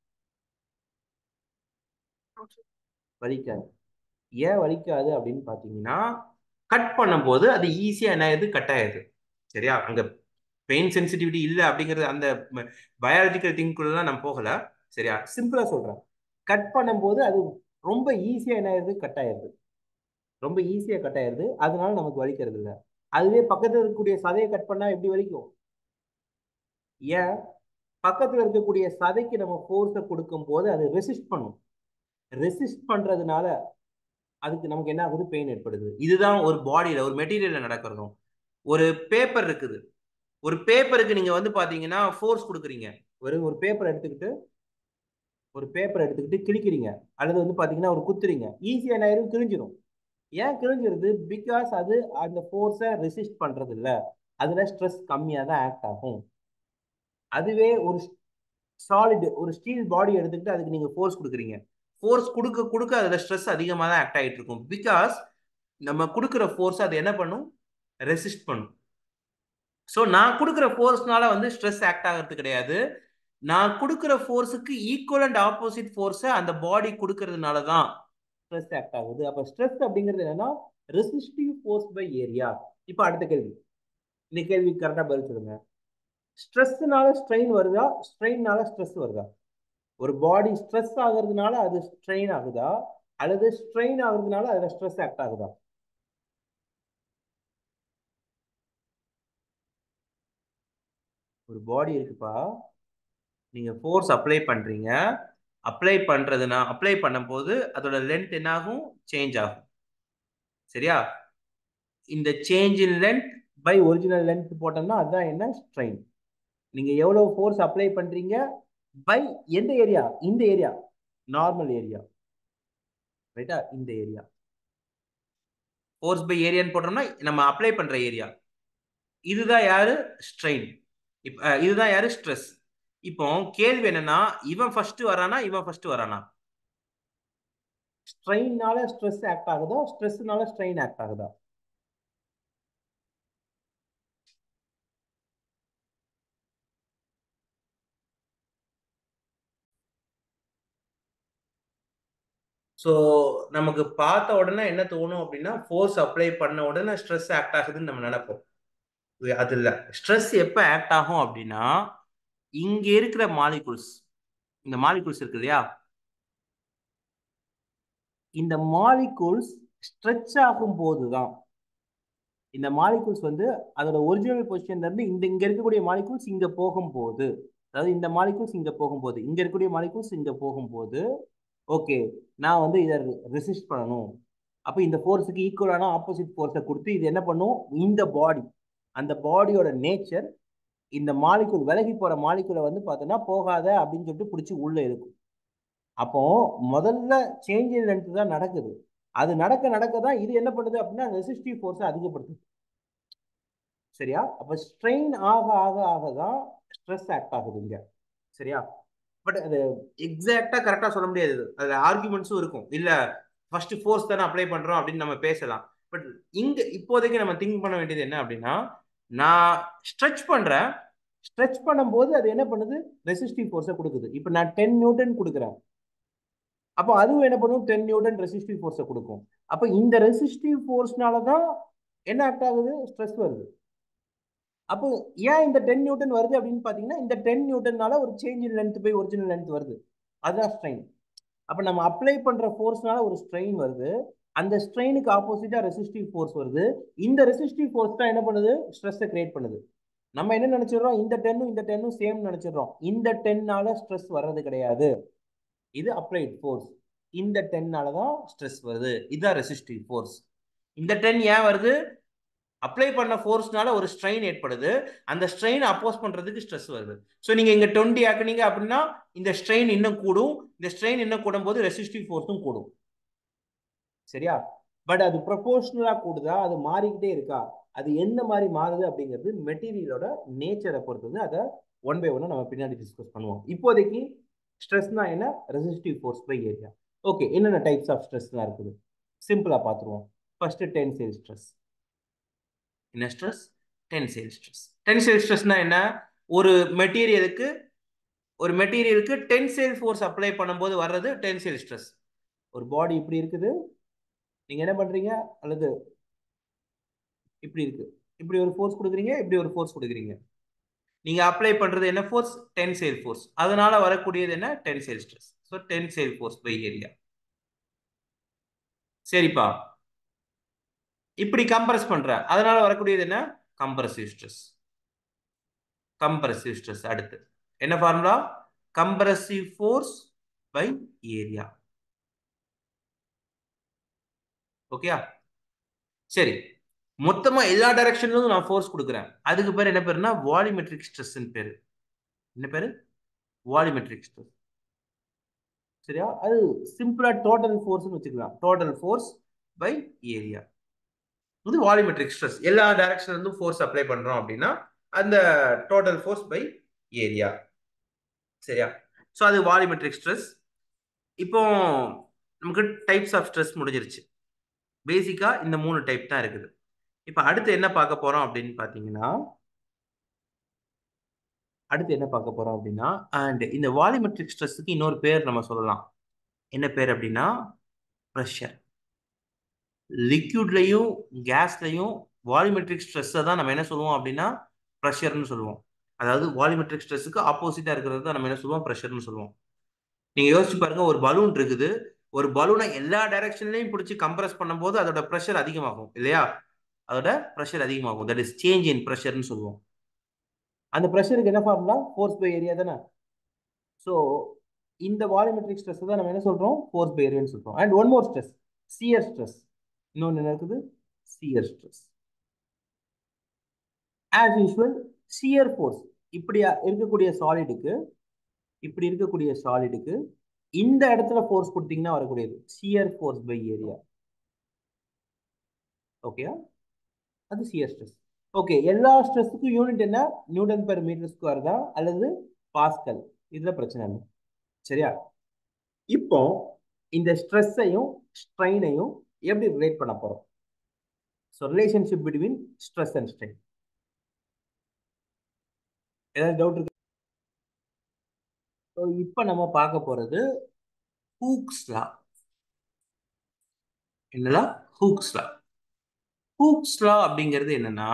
வலிக்காது ஏன் வலிக்காது அப்படின்னு பாத்தீங்கன்னா கட் பண்ணும்போது அது ஈஸியா என்ன ஆயிடுது கட் ஆயிடுது சரியா அங்க பெயின் சென்சிட்டிவிட்டி இல்லை அப்படிங்கிறது அந்த பயாலஜிக்கல் திங்குள்ளலாம் நான் போகல சரியா சிம்பிளா சொல்றேன் கட் பண்ணும்போது அது ரொம்ப ஈஸியா என்ன ஆயிருது கட் ஆயிருது ரொம்ப ஈஸியா கட் ஆயிருது அதனால நமக்கு வலிக்கிறது இல்லை அதுவே பக்கத்துல இருக்கக்கூடிய சதையை கட் பண்ணா எப்படி வலிக்கும் ஏன் பக்கத்துல இருக்கக்கூடிய சதைக்கு நம்ம ஃபோர்ஸை கொடுக்கும் போது அது ரெசிஸ்ட் பண்ணும் ரெசிஸ்ட் பண்றதுனால அதுக்கு நமக்கு என்ன ஆகுது பெயின் ஏற்படுது இதுதான் ஒரு பாடியில ஒரு மெட்டீரியல்ல நடக்கிறதும் ஒரு பேப்பர் இருக்குது ஒரு பேப்பருக்கு நீங்க வந்து பாத்தீங்கன்னா ஃபோர்ஸ் கொடுக்குறீங்க ஒரு ஒரு பேப்பர் எடுத்துக்கிட்டு ஒரு பேப்பர் எடுத்துக்கிட்டு கிழிக்கிறீங்க அல்லது வந்து பாத்தீங்கன்னா ஒரு குத்துறீங்க ஈஸியா என்ன ஆயிரும் கிழிஞ்சிரும் ஏன் கிழிஞ்சிருது பிகாஸ் அது அந்த ஃபோர்ஸை ரெசிஸ்ட் பண்றது இல்ல அதுல ஸ்ட்ரெஸ் கம்மியா தான் ஆக்ட் ஆகும் அதுவே ஒரு சாலிட் ஒரு ஸ்டீல் பாடி எடுத்துக்கிட்டு அதுக்கு நீங்க ஃபோர்ஸ் கொடுக்குறீங்க ஃபோர்ஸ் கொடுக்க கொடுக்க அதுல ஸ்ட்ரெஸ் அதிகமாக தான் ஆக்ட் ஆகிட்டு இருக்கும் பிகாஸ் நம்ம கொடுக்குற ஃபோர்ஸ் அது என்ன பண்ணும் ரெசிஸ்ட் பண்ணும் ஸோ நான் கொடுக்குற ஃபோர்ஸ்னால வந்து ஸ்ட்ரெஸ் ஆக்ட் ஆகிறது கிடையாது நான் கொடுக்குற ஃபோர்ஸுக்கு ஈக்குவல் அண்ட் ஆப்போசிட் ஃபோர்ஸை அந்த பாடி கொடுக்கறதுனால தான் ஸ்ட்ரெஸ் ஆக்ட் ஆகுது அப்போ ஸ்ட்ரெஸ் அப்படிங்கிறது என்னன்னா ரெசிஸ்டிவ் ஃபோர்ஸ் பை ஏரியா இப்போ அடுத்த கேள்வி இந்த கேள்வி கரெக்டாக பதில் சொல்லுங்க ஸ்ட்ரெஸ்னால ஸ்ட்ரெயின் வருதா ஸ்ட்ரெயின்னால ஸ்ட்ரெஸ் வருதா ஒரு பாடி ஸ்ட்ரெஸ் ஆகுறதுனால அது ஸ்ட்ரெயின் ஆகுதா அல்லது ஸ்ட்ரெயின் ஆகுறதுனால அதுல ஸ்ட்ரெஸ் ஆக்ட் ஆகுதா ஒரு பாடி இருக்குப்பா நீங்க ஃபோர்ஸ் அப்ளை பண்றீங்க அப்ளை பண்றதுனா அப்ளை பண்ணும்போது அதோட லென்த் என்ன ஆகும் சேஞ்ச் ஆகும் சரியா இந்த change in length by original length போட்டோம்னா அதுதான் என்ன ஸ்ட்ரெயின் நீங்க எவ்வளவு ஃபோர்ஸ் அப்ளை பண்றீங்க பை எந்த ஏரியா இந்த ஏரியா நார்மல் ஏரியா ரைட்டா இந்த ஏரியா ஃபோர்ஸ் பை ஏரியான்னு போட்டோம்னா நம்ம அப்ளை பண்ற ஏரியா இதுதான் யாரு ஸ்ட்ரெயின் இப்ப இதுதான் யாரு ஸ்ட்ரெஸ் இப்போ கேள்வி என்னன்னா இவன் ஃபர்ஸ்ட் வரானா இவன் ஃபர்ஸ்ட் வரானா ஸ்ட்ரெயின்னால ஸ்ட்ரெஸ் ஆக்ட் ஆகுதா ஸ்ட்ரெஸ்னால ஸ்ட்ரெயின் ஆக்ட் ஆகுதா ஸோ நமக்கு பார்த்த உடனே என்ன தோணும் அப்படின்னா ஃபோர்ஸ் அப்ளை பண்ண உடனே ஸ்ட்ரெஸ் ஆக்ட் ஆகுதுன்னு நம்ம நினைப்போம் அது இல்லை ஸ்ட்ரெஸ் எப்போ ஆக்ட் ஆகும் அப்படின்னா இங்க இருக்கிற மாலிகுல்ஸ் இந்த மாலிகுல்ஸ் இருக்கு இல்லையா இந்த மாலிகுல்ஸ் ஸ்ட்ரெச் ஆகும் போது தான் இந்த மாலிகுல்ஸ் வந்து அதோட ஒரிஜினல் பொசிஷன்ல இருந்து இந்த இங்க இருக்கக்கூடிய மாலிகுல்ஸ் இங்க போகும்போது அதாவது இந்த மாலிகுல்ஸ் இங்க போகும்போது இங்க இருக்கக்கூடிய மாலிகுல்ஸ் இங்க போகும்போது ஓகே நான் வந்து இதை ரெசிஸ்ட் பண்ணணும் அப்போ இந்த ஃபோர்ஸுக்கு ஈக்குவலான ஆப்போசிட் ஃபோர்ஸை கொடுத்து இது என்ன பண்ணும் இந்த பாடி அந்த பாடியோட நேச்சர் இந்த மாலிகுல் விலகி போற மாலிகுலை வந்து பார்த்தோன்னா போகாத அப்படின்னு சொல்லிட்டு பிடிச்சி உள்ள இருக்கும் அப்போ முதல்ல சேஞ்ச் இன் லென்த் தான் நடக்குது அது நடக்க நடக்க தான் இது என்ன பண்ணுது அப்படின்னா ரெசிஸ்டிவ் ஃபோர்ஸை அதிகப்படுத்துது சரியா அப்ப ஸ்ட்ரெயின் ஆக ஆக ஆக தான் ஸ்ட்ரெஸ் ஆக்ட் ஆகுது இங்க சரியா பட் அது எக்ஸாக்டா கரெக்டா சொல்ல முடியாது அதுல ஆர்குமெண்ட்ஸும் இருக்கும் இல்ல ஃபர்ஸ்ட் ஃபோர்ஸ் தானே அப்ளை பண்றோம் அப்படின்னு நம்ம பேசலாம் பட் இங்க இப்போதைக்கு நம்ம திங்க் பண்ண வேண்டியது என்ன அப்படின்னா நான் ஸ்ட்ரெச் பண்றேன் ஸ்ட்ரெச் பண்ணும்போது அது என்ன பண்ணுது ரெசிஸ்டிவ் ஃபோர்ஸை கொடுக்குது இப்போ நான் டென் நியூட்டன் கொடுக்குறேன் அப்போ அதுவும் என்ன பண்ணும் டென் நியூட்டன் ரெசிஸ்டிவ் ஃபோர்ஸை கொடுக்கும் அப்போ இந்த ரெசிஸ்டிவ் ஃபோர்ஸ்னால தான் என்ன ஆக்ட் ஆகுது ஸ்ட்ரெஸ் வருது அப்போ ஏன் இந்த டென் நியூட்டன் வருது அப்படின்னு பார்த்தீங்கன்னா இந்த டென் நியூட்டன்னால ஒரு சேஞ்ச் இன் லென்த் போய் ஒரிஜினல் லென்த் வருது அதுதான் ஸ்ட்ரெயின் அப்போ நம்ம அப்ளை பண்ற ஃபோர்ஸ்னால ஒரு ஸ்ட்ரெயின் வருது அந்த ஸ்ட்ரெயினுக்கு ஆப்போசிட்டா ரெசிஸ்டிவ் ஃபோர்ஸ் வருது இந்த ரெசிஸ்டிவ் ஃபோர்ஸ் தான் என்ன பண்ணுது ஸ்ட்ரெஸ்ஸை கிரியேட் பண்ணுது நம்ம என்ன நினைச்சிடறோம் இந்த டென்னும் இந்த டென்னும் சேம் நினைச்சிடறோம் இந்த டென்னால ஸ்ட்ரெஸ் வர்றது கிடையாது இது அப்ளைட் ஃபோர்ஸ் இந்த டென்னால தான் ஸ்ட்ரெஸ் வருது இதுதான் ரெசிஸ்டிவ் ஃபோர்ஸ் இந்த டென் ஏன் வருது அப்ளை பண்ண ஃபோர்ஸ்னால ஒரு ஸ்ட்ரெயின் ஏற்படுது அந்த ஸ்ட்ரெயின் அப்போஸ் பண்றதுக்கு ஸ்ட்ரெஸ் வருது ஸோ நீங்க இங்க டுவெண்ட்டி ஆக்குனீங்க அப்படின்னா இந்த ஸ்ட்ரெயின் இன்னும் கூடும் இந்த ஸ்ட்ரெயின் இன்னும் கூடும் போது ரெசிஸ்டிவ் ஃபோர்ஸும் கூடும் சரியா பட் அது ப்ரொபோர்ஷனலா கூடுதா அது மாறிக்கிட்டே இருக்கா அது எந்த மாதிரி மாறுது அப்படிங்கிறது மெட்டீரியலோட நேச்சரை பொறுத்தது அதை ஒன் பை ஒன்னு நம்ம பின்னாடி டிஸ்கஸ் பண்ணுவோம் இப்போதைக்கு ஸ்ட்ரெஸ்னா என்ன resistive force by area okay என்னென்ன டைப்ஸ் ஆஃப் ஸ்ட்ரெஸ்லாம் இருக்குது சிம்பிளா பார்த்துருவோம் ஃபர்ஸ்ட் டென்சைல் ஸ்ட்ரெஸ் என்ன ஸ்ட்ரெஸ் டென்சைல் ஸ்ட்ரெஸ் டென்சைல் ஸ்ட்ரெஸ்னா என்ன ஒரு மெட்டீரியலுக்கு ஒரு மெட்டீரியலுக்கு டென்சைல் ஃபோர்ஸ் அப்ளை பண்ணும்போது வர்றது டென்சைல் ஸ்ட்ரெஸ் ஒரு பாடி இப்படி இருக்குது நீங்க என்ன பண்றீங்க அல்லது இப்படி இருக்கு இப்படி ஒரு ஃபோர்ஸ் கொடுக்குறீங்க இப்படி ஒரு ஃபோர்ஸ் கொடுக்குறீங்க நீங்க அப்ளை பண்றது என்ன ஃபோர்ஸ் டென்சைல் ஃபோர்ஸ் அதனால வரக்கூடியது என்ன tensile stress so tensile force by area சரிப்பா இப்படி கம்ப்ரஸ் பண்ற அதனால வரக்கூடியது என்ன கம்ப்ரசிவ் ஸ்ட்ரெஸ் கம்ப்ரசிவ் ஸ்ட்ரெஸ் அடுத்து என்ன formula compressive force by area ஓகேயா சரி மொத்தமா எல்லா டைரக்ஷன்லும் நான் ஃபோர்ஸ் கொடுக்குறேன் அதுக்கு பேர் என்ன பேருனா வாலிமெட்ரிக் ஸ்ட்ரெஸ் பேரு என்ன பேரு வாலிமெட்ரிக் ஸ்ட்ரெஸ் சரியா அது சிம்பிளா டோட்டல் ஃபோர்ஸ்னு வச்சுக்கலாம் டோட்டல் ஃபோர்ஸ் பை ஏரியா இது வாலிமெட்ரிக் ஸ்ட்ரெஸ் எல்லா டைரக்ஷன்ல இருந்தும் ஃபோர்ஸ் அப்ளை பண்றோம் அப்படின்னா அந்த டோட்டல் ஃபோர்ஸ் பை ஏரியா சரியா ஸோ அது வாலிமெட்ரிக் ஸ்ட்ரெஸ் இப்போ நமக்கு டைப்ஸ் ஆஃப் ஸ்ட்ரெஸ் முடிஞ்சிருச்சு பேசிக்கா இந்த மூணு டைப் தான் இருக்குது இப்போ அடுத்து என்ன பார்க்க போறோம் அப்படின்னு பார்த்தீங்கன்னா அடுத்து என்ன பார்க்க போறோம் அப்படின்னா அண்ட் இந்த வாலிமெட்ரிக் ஸ்ட்ரெஸ்ஸுக்கு இன்னொரு பேர் நம்ம சொல்லலாம் என்ன பேர் அப்படின்னா ப்ரெஷர் லிக்யூட்லையும் கேஸ்லையும் வாலிமெட்ரிக் ஸ்ட்ரெஸ்ஸை தான் நம்ம என்ன சொல்லுவோம் அப்படின்னா ப்ரெஷர்னு சொல்லுவோம் அதாவது வாலிமெட்ரிக் ஸ்ட்ரெஸ்ஸுக்கு ஆப்போசிட்டா இருக்கிறது தான் நம்ம என்ன சொல்லுவோம் ப்ரெஷர்னு சொல்லுவோம் நீங்க யோசிச்சு பாருங்க ஒரு பலூன் இருக்குது ஒரு பலூனை எல்லா டைரக்ஷன்லையும் பிடிச்சி கம்ப்ரஸ் பண்ணும்போது அதோட ப்ரெஷர் அதிகமாகும் இல்லையா அதோட ப்ரெஷர் அதிகமாகும் தட் இஸ் சேஞ்ச் இன் ப்ரெஷர்னு சொல்லுவோம் அந்த ப்ரெஷருக்கு என்ன ஃபார்முலா ஃபோர்ஸ் பை ஏரியா தானே ஸோ இந்த வால்யூமெட்ரிக் ஸ்ட்ரெஸ் தான் நம்ம என்ன சொல்றோம் ஃபோர்ஸ் பை ஏரியான்னு சொல்றோம் and one more stress shear stress இன்னொன்று என்ன இருக்குது shear stress as usual shear force இப்படி இருக்கக்கூடிய சாலிடுக்கு இப்படி இருக்கக்கூடிய சாலிடுக்கு இந்த இடத்துல ஃபோர்ஸ் கொடுத்தீங்கன்னா வரக்கூடியது shear force by area okay அது சியர் ஸ்ட்ரெஸ் ஓகே எல்லா ஸ்ட்ரெஸ்ஸுக்கும் யூனிட் என்ன நியூட்டன் பெர் மீட்டர் ஸ்கொயர் தான் அல்லது பாஸ்கல் இதுல பிரச்சனை இல்லை சரியா இப்போ இந்த ஸ்ட்ரெஸ்ஸையும் ஸ்ட்ரெயினையும் எப்படி ரிலேட் பண்ண போறோம் so relationship between stress and strain ஏதாவது டவுட் இருக்கு ஸோ இப்போ நம்ம பார்க்க போறது ஹூக்ஸ் லா என்னலா ஹூக்ஸ் லா ஹூக்ஸ் லா அப்படிங்கிறது என்னன்னா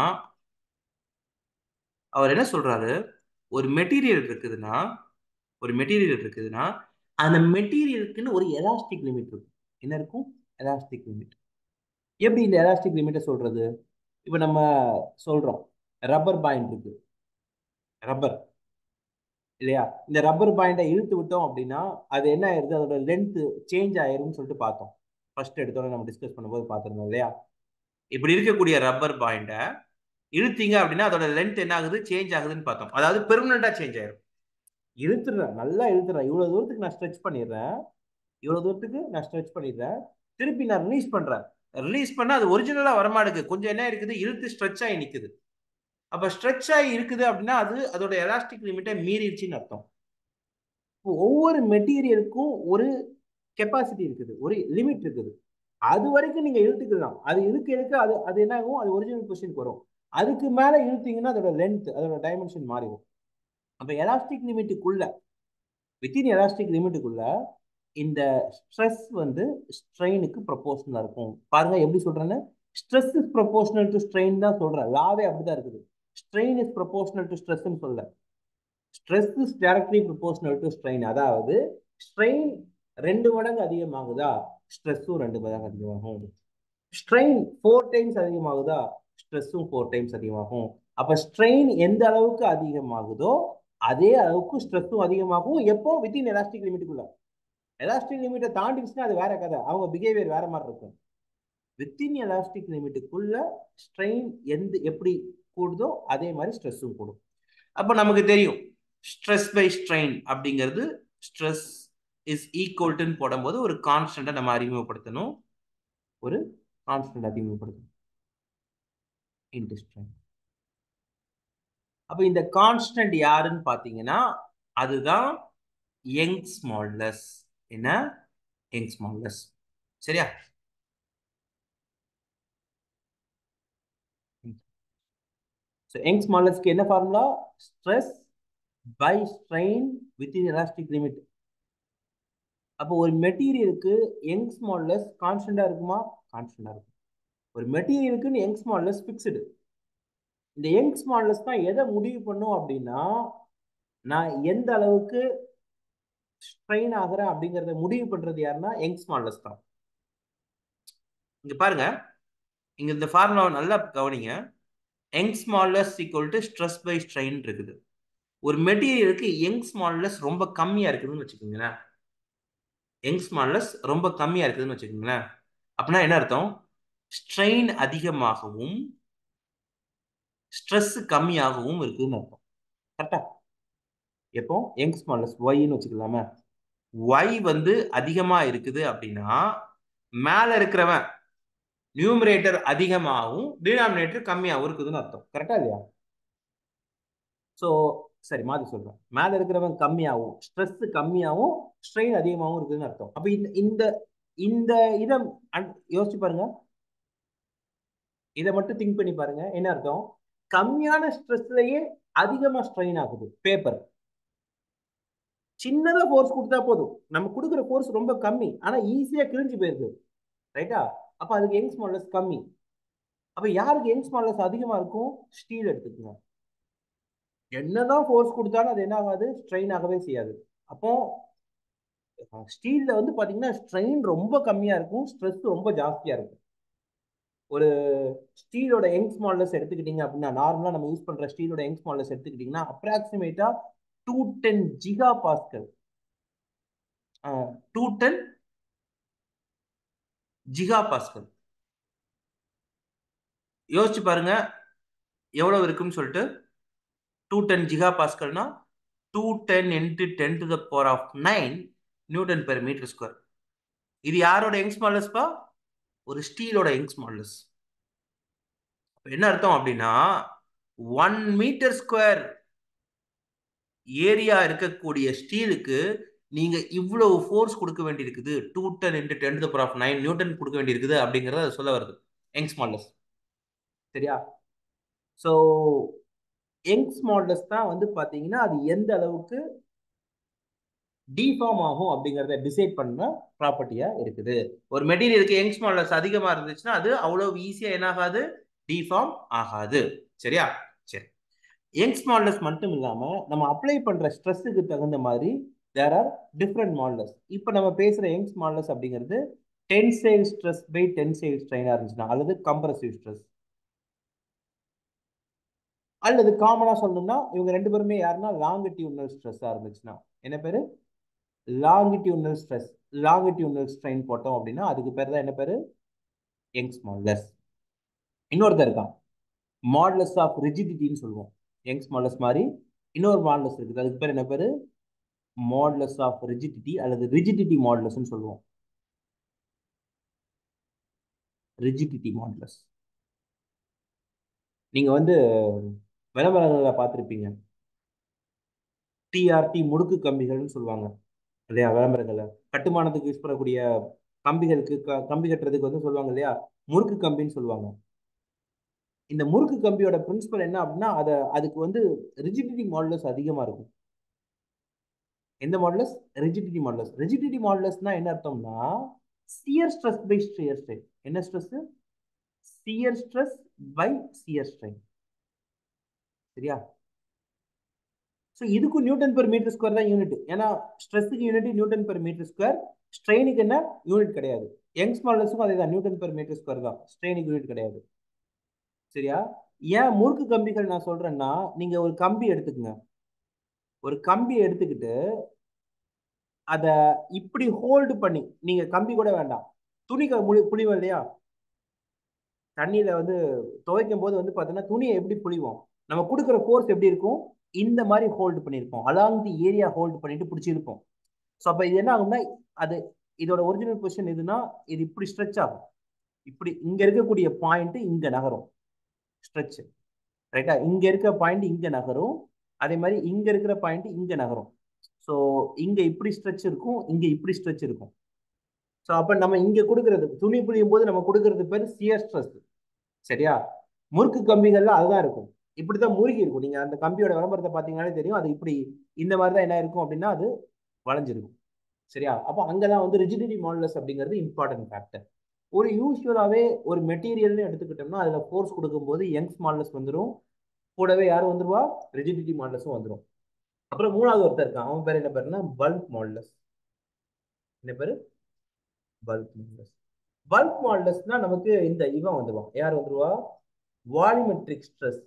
அவர் என்ன சொல்றாரு ஒரு மெட்டீரியல் இருக்குதுன்னா ஒரு மெட்டீரியல் இருக்குதுன்னா அந்த மெட்டீரியலுக்குன்னு ஒரு எலாஸ்டிக் லிமிட் இருக்கும் என்ன இருக்கும் எலாஸ்டிக் லிமிட் எப்படி இந்த எலாஸ்டிக் லிமிட்டை சொல்றது இப்போ நம்ம சொல்றோம் ரப்பர் பாயிண்ட் இருக்கு ரப்பர் இல்லையா இந்த ரப்பர் பாயிண்டை இழுத்து விட்டோம் அப்படின்னா அது என்ன ஆயிருது அதோட லென்த் சேஞ்ச் ஆயிரும்னு சொல்லிட்டு பார்த்தோம் ஃபர்ஸ்ட் எடுத்தோட நம்ம டிஸ்கஸ் பண்ணும்போது பார்த்துருந்தோம் இல்லையா இப்படி இருக்கக்கூடிய ரப்பர் பாயிண்டை இழுத்தீங்க அப்படின்னா அதோட லென்த் என்ன ஆகுது சேஞ்ச் ஆகுதுன்னு பார்த்தோம் அதாவது பெர்மனண்டா சேஞ்ச் ஆயிரும் இழுத்துடுறேன் நல்லா இழுத்துறேன் இவ்வளோ தூரத்துக்கு நான் ஸ்ட்ரெச் பண்ணிடுறேன் இவ்வளோ தூரத்துக்கு நான் ஸ்ட்ரெச் பண்ணிடுறேன் திருப்பி நான் ரிலீஸ் பண்றேன் ரிலீஸ் பண்ணா அது ஒரிஜினலா வரமாட்டுக்கு கொஞ்சம் என்ன இருக்குது இழுத்து ஸ்ட்ரெச் ஆகி நிக்குது அப்ப ஸ்ட்ரெச் ஆகி இருக்குது அப்படின்னா அது அதோட எலாஸ்டிக் லிமிட்டை மீறிடுச்சின்னு அர்த்தம் ஒவ்வொரு மெட்டீரியலுக்கும் ஒரு கெப்பாசிட்டி இருக்குது ஒரு லிமிட் இருக்குது அது வரைக்கும் நீங்க இழுத்துக்கலாம் அது இழுக்க இழுக்க அது அது என்ன ஆகும் அது ஒரிஜினல் பொசிஷனுக்கு வரும் அதுக்கு மேல இழுத்தீங்கன்னா அதோட லென்த் அதோட டைமென்ஷன் மாறிடும் அப்ப எலாஸ்டிக் லிமிட்டுக்குள்ள வித்தின் எலாஸ்டிக் லிமிட்டுக்குள்ள இந்த ஸ்ட்ரெஸ் வந்து ஸ்ட்ரெயினுக்கு ப்ரொபோஷனலா இருக்கும் பாருங்க எப்படி சொல்றேன்னு stress is proportional to strain தான் சொல்றேன் லாவே அப்படிதான் இருக்குது ஸ்ட்ரெயின் இஸ் ப்ரொபோஷனல் டு ஸ்ட்ரெஸ்ன்னு சொல்ல stress is directly proportional to strain அதாவது ஸ்ட்ரெயின் ரெண்டு மடங்கு அதிகமாகுதா ஸ்ட்ரெஸ்ஸும் ரெண்டு மடங்கு அதிகமாகும் ஸ்ட்ரெயின் ஃபோர் டைம்ஸ் அதிகமாகுதா ஸ்ட்ரெஸ்ஸும் ஃபோர் டைம்ஸ் அதிகமாகும் அப்ப ஸ்ட்ரெயின் எந்த அளவுக்கு அதிகமாகுதோ அதே அளவுக்கு ஸ்ட்ரெஸ்ஸும் அதிகமாகும் எப்போ வித்தின் எலாஸ்டிக் லிமிட்டுக்குள்ள எலாஸ்டிக் லிமிட்டை தாண்டிடுச்சுன்னா அது வேற கதை அவங்க பிஹேவியர் வேற மாதிரி இருக்கும் வித்தின் எலாஸ்டிக் லிமிட்டுக்குள்ள ஸ்ட்ரெயின் எந்த எப்படி கூடுதோ அதே மாதிரி ஸ்ட்ரெஸ்ஸும் கூடும் அப்போ நமக்கு தெரியும் ஸ்ட்ரெஸ் பை ஸ்ட்ரெயின் அப்படிங்கிறது ஸ்ட்ரெஸ் இஸ் ஈக்குவல்ட்டுன்னு போடும்போது ஒரு கான்ஸ்டன்ட்டை நம்ம அறிமுகப்படுத்தணும் ஒரு கான்ஸ்டன்ட் அறிமுகப்படுத்தணும் இன்டு ஸ்ட்ரெயின் அப்போ இந்த கான்ஸ்டன்ட் யாருன்னு பார்த்தீங்கன்னா அதுதான் யங் ஸ்மால்லஸ் என்ன யங் ஸ்மால்லஸ் சரியா ஸோ யங் ஸ்மால்லஸ்க்கு என்ன formula stress by strain within elastic limit அப்போ ஒரு மெட்டீரியலுக்கு யங் ஸ்மால்லஸ் கான்ஸ்டண்டா இருக்குமா கான்ஸ்டண்டா இருக்கும் ஒரு மெட்டீரியலுக்குன்னு யங் ஸ்மால்லஸ் ஃபிக்ஸ்டு இந்த யங் ஸ்மால்லஸ் தான் எதை முடிவு பண்ணும் அப்படின்னா நான் எந்த அளவுக்கு ஸ்ட்ரெயின் ஆகிறேன் அப்படிங்கிறத முடிவு பண்றது யாருன்னா யங் ஸ்மால்லஸ் தான் இங்க பாருங்க இங்க இந்த ஃபார்முலாவை நல்லா கவனிங்க யங் modulus equal to stress by strain இருக்குது ஒரு மெட்டீரியலுக்கு யங் ஸ்மால்லஸ் ரொம்ப கம்மியா இருக்குதுன்னு வச்சுக்கோங்களேன் யங் ஸ்மால்லஸ் ரொம்ப கம்மியா இருக்குதுன்னு வச்சுக்கோங்களேன் அப்படின்னா என்ன அர்த்தம் ஸ்ட்ரெயின் அதிகமாகவும் ஸ்ட்ரெஸ் கம்மியாகவும் இருக்குதுன்னு அர்த்தம் கரெக்டா எப்போ யங் ஸ்மால்லஸ் ஒய்ன்னு வச்சுக்கலாமே ஒய் வந்து அதிகமா இருக்குது அப்படின்னா மேல இருக்கிறவன் நியூமரேட்டர் அதிகமாகவும் டினாமினேட்டர் கம்மியாகவும் இருக்குதுன்னு அர்த்தம் கரெக்டா இல்லையா ஸோ சரி மாதிரி சொல்றேன் மேல இருக்கிறவன் கம்மியாகவும் ஸ்ட்ரெஸ் கம்மியாகவும் ஸ்ட்ரெயின் அதிகமாகவும் இருக்குதுன்னு அர்த்தம் அப்ப இந்த இந்த இந்த இதை யோசிச்சு பாருங்க இதை மட்டும் திங்க் பண்ணி பாருங்க என்ன அர்த்தம் கம்மியான ஸ்ட்ரெஸ்லயே அதிகமா ஸ்ட்ரெயின் ஆகுது பேப்பர் சின்னதா ஃபோர்ஸ் கொடுத்தா போதும் நம்ம கொடுக்குற ஃபோர்ஸ் ரொம்ப கம்மி ஆனா ஈஸியா கிழிஞ்சு போயிருது ரைட்டா அப்ப அதுக்கு யங் ஸ்மால்லஸ் கம்மி அப்ப யாருக்கு யங் ஸ்மால்லஸ் அதிகமா இருக்கும் ஸ்டீல் எடுத்துக்கோங்க என்னதான் ஃபோர்ஸ் கொடுத்தாலும் அது என்ன ஆகாது ஸ்ட்ரெயின் ஆகவே செய்யாது அப்போ ஸ்டீல்ல வந்து பாத்தீங்கன்னா ஸ்ட்ரெயின் ரொம்ப கம்மியா இருக்கும் ஸ்ட்ரெஸ் ரொம்ப ஜாஸ்தியா இருக்கும் ஒரு ஸ்டீலோட யங்ஸ் மாடலஸ் எடுத்துக்கிட்டீங்க அப்படின்னா நார்மலா நம்ம யூஸ் பண்ற ஸ்டீலோட யங்ஸ் மாடலஸ் எடுத்துக்கிட்டீங்கன்னா அப்ராக்சிமேட்டா two ten giga pascal two ten giga pascal யோசிச்சு பாருங்க எவ்வளவு இருக்குன்னு சொல்லிட்டு டூ டென் ஜிகா பாஸ்கல்னா two ten into ten to the power of nine newton per metre square இது யாரோட யங்ஸ் மாடலஸ்பா ஒரு ஸ்டீலோட யங்ஸ் மாடலஸ் என்ன அர்த்தம் அப்படின்னா ஒன் மீட்டர் ஸ்கொயர் ஏரியா இருக்கக்கூடிய ஸ்டீலுக்கு நீங்க இவ்வளவு ஃபோர்ஸ் கொடுக்க வேண்டியிருக்குது two ten into ten to power of nine newton கொடுக்க வேண்டியிருக்குது அப்படிங்கறத அது சொல்ல வருது யங்ஸ் மாடலஸ் சரியா ஸோ யங்ஸ் மாடலஸ் தான் வந்து பாத்தீங்கன்னா அது எந்த அளவுக்கு டிஃபார்ம் ஆகும் அப்படிங்கிறத டிசைட் பண்ண ப்ராப்பர்ட்டியா இருக்குது ஒரு மெட்டீரியலுக்கு யங்ஸ் மாடலஸ் அதிகமா இருந்துச்சுன்னா அது அவ்வளவு ஈஸியா என்ன ஆகாது டிஃபார்ம் ஆகாது சரியா சரி யங்ஸ் மாடலஸ் மட்டும் இல்லாம நம்ம அப்ளை பண்ற ஸ்ட்ரெஸ்ஸுக்கு தகுந்த மாதிரி தேர் ஆர் டிஃப்ரெண்ட் மாடலஸ் இப்போ நம்ம பேசுற யங்ஸ் மாடலஸ் அப்படிங்கிறது டென்சைல் ஸ்ட்ரெஸ் பை டென்சைல் ஸ்ட்ரெயினா இருந்துச்சுன்னா அல்லது கம்ப்ரசிவ் ஸ்ட்ரெஸ் அல்லது காமனா சொல்லணும்னா இவங்க ரெண்டு பேருமே யாருன்னா லாங்கிடியூனல் ஸ்ட்ரெஸ்ஸா இருந்துச்சுன்னா என்ன பேரு லாங்கிடியூனல் ஸ்ட்ரெஸ் லாங்கிடியூனல் ஸ்ட்ரெயின் போட்டோம் அப்படின்னா அதுக்கு பேர் தான் என்ன பேரு யங்ஸ் மாடலஸ் இன்னொருத்தர் இருக்கான் மாடலஸ் ஆஃப் ரிஜிடிட்டின்னு சொல்லுவோம் யங்ஸ் மாடலஸ் மாதிரி இன்னொரு மாடலஸ் இருக்குது அதுக்கு பேர் என்ன பேரு மாடலஸ் ஆஃப் ரிஜிடிட்டி அல்லது ரிஜிடிட்டி மாடலஸ்ன்னு சொல்லுவோம் ரிஜிடிட்டி மாடலஸ் நீங்க வந்து விளம்பரங்களை பார்த்துருப்பீங்க டிஆர்டி முடுக்கு கம்பிகள்னு சொல்லுவாங்க இல்லையா விளம்பரங்களை கட்டுமானத்துக்கு யூஸ் பண்ணக்கூடிய கம்பிகளுக்கு க- கம்பி கட்டுறதுக்கு வந்து சொல்லுவாங்க இல்லையா முறுக்கு கம்பின்னு சொல்லுவாங்க இந்த முறுக்கு கம்பியோட பிரின்சிபல் என்ன அப்படின்னா அதை அதுக்கு வந்து ரிஜிடிட்டி மாடலஸ் அதிகமா இருக்கும் எந்த மாடலஸ் ரிஜிடிட்டி மாடலஸ் ரிஜிடிட்டி மாடலஸ்னா என்ன அர்த்தம்னா shear stress by shear strain என்ன stress shear stress by shear strain சரியா ஸோ இதுக்கும் நியூட்டன் பெர் மீட்டர் ஸ்கொயர் தான் யூனிட் ஏன்னா ஸ்ட்ரெஸ்ஸுக்கு unit newton per metre square ஸ்ட்ரெயினுக்கு என்ன யூனிட் கிடையாது யங்ஸ் மாடலஸுக்கும் அதே தான் நியூட்டன் பெர் மீட்டர் ஸ்கொயர் தான் ஸ்ட்ரெயினுக்கு யூனிட் கிடையாது சரியா ஏன் முறுக்கு கம்பிகள் நான் சொல்றேன்னா நீங்க ஒரு கம்பி எடுத்துக்கங்க ஒரு கம்பி எடுத்துக்கிட்டு அத இப்படி ஹோல்டு பண்ணி நீங்க கம்பி கூட வேண்டாம் துணி க- முடி புளிவோம் இல்லையா தண்ணியில வந்து துவைக்கும் போது வந்து பாத்தீங்கன்னா துணியை எப்படி புளிவோம் நம்ம கொடுக்குற ஃபோர்ஸ் எப்படி இருக்கும் இந்த மாதிரி ஹோல்டு பண்ணியிருப்போம் அலாங் தி ஏரியா ஹோல்டு பண்ணிட்டு பிடிச்சிருப்போம் ஸோ அப்போ இது என்ன ஆகும்னா அது இதோட ஒரிஜினல் பொசிஷன் எதுனா இது இப்படி ஸ்ட்ரெச் ஆகும் இப்படி இங்க இருக்கக்கூடிய பாயிண்ட் இங்க நகரும் ஸ்ட்ரெச் ரைட்டா இங்க இருக்க பாயிண்ட் இங்க நகரும் அதே மாதிரி இங்க இருக்கிற பாயிண்ட் இங்க நகரும் ஸோ இங்க இப்படி ஸ்ட்ரெச் இருக்கும் இங்க இப்படி ஸ்ட்ரெச் இருக்கும் ஸோ அப்ப நம்ம இங்க கொடுக்கறது துணி புளியும் போது நம்ம கொடுக்கறது பேர் சியர் ஸ்ட்ரெஸ் சரியா முறுக்கு கம்பிகள்ல அதுதான் இருக்கும் இப்படிதான் முறுகி இருக்கும் நீங்க அந்த கம்பியோட விளம்பரத்தை பார்த்தீங்கன்னாலே தெரியும் அது இப்படி இந்த மாதிரி தான் என்ன இருக்கும் அப்படின்னா அது வளைஞ்சிருக்கும் சரியா அப்போ அங்கதான் வந்து ரிஜிடிட்டி மாடலஸ் அப்படிங்கிறது இம்பார்ட்டன்ட் ஃபேக்டர் ஒரு யூஸ்வலாகவே ஒரு மெட்டீரியல்னு எடுத்துக்கிட்டோம்னா அதில் ஃபோர்ஸ் கொடுக்கும்போது யங்ஸ் மாடலஸ் வந்துடும் கூடவே யாரும் வந்துருவா ரிஜிடிட்டி மாடலஸும் வந்துடும் அப்புறம் மூணாவது ஒருத்தர் இருக்கான் அவன் பேர் என்ன பேருன்னா பல்க் மாடலஸ் என்ன பேரு பல்க் மாடலஸ் பல்க் மாடலஸ்னா நமக்கு இந்த இவன் வந்துருவான் யார் வந்துருவா volumetric stress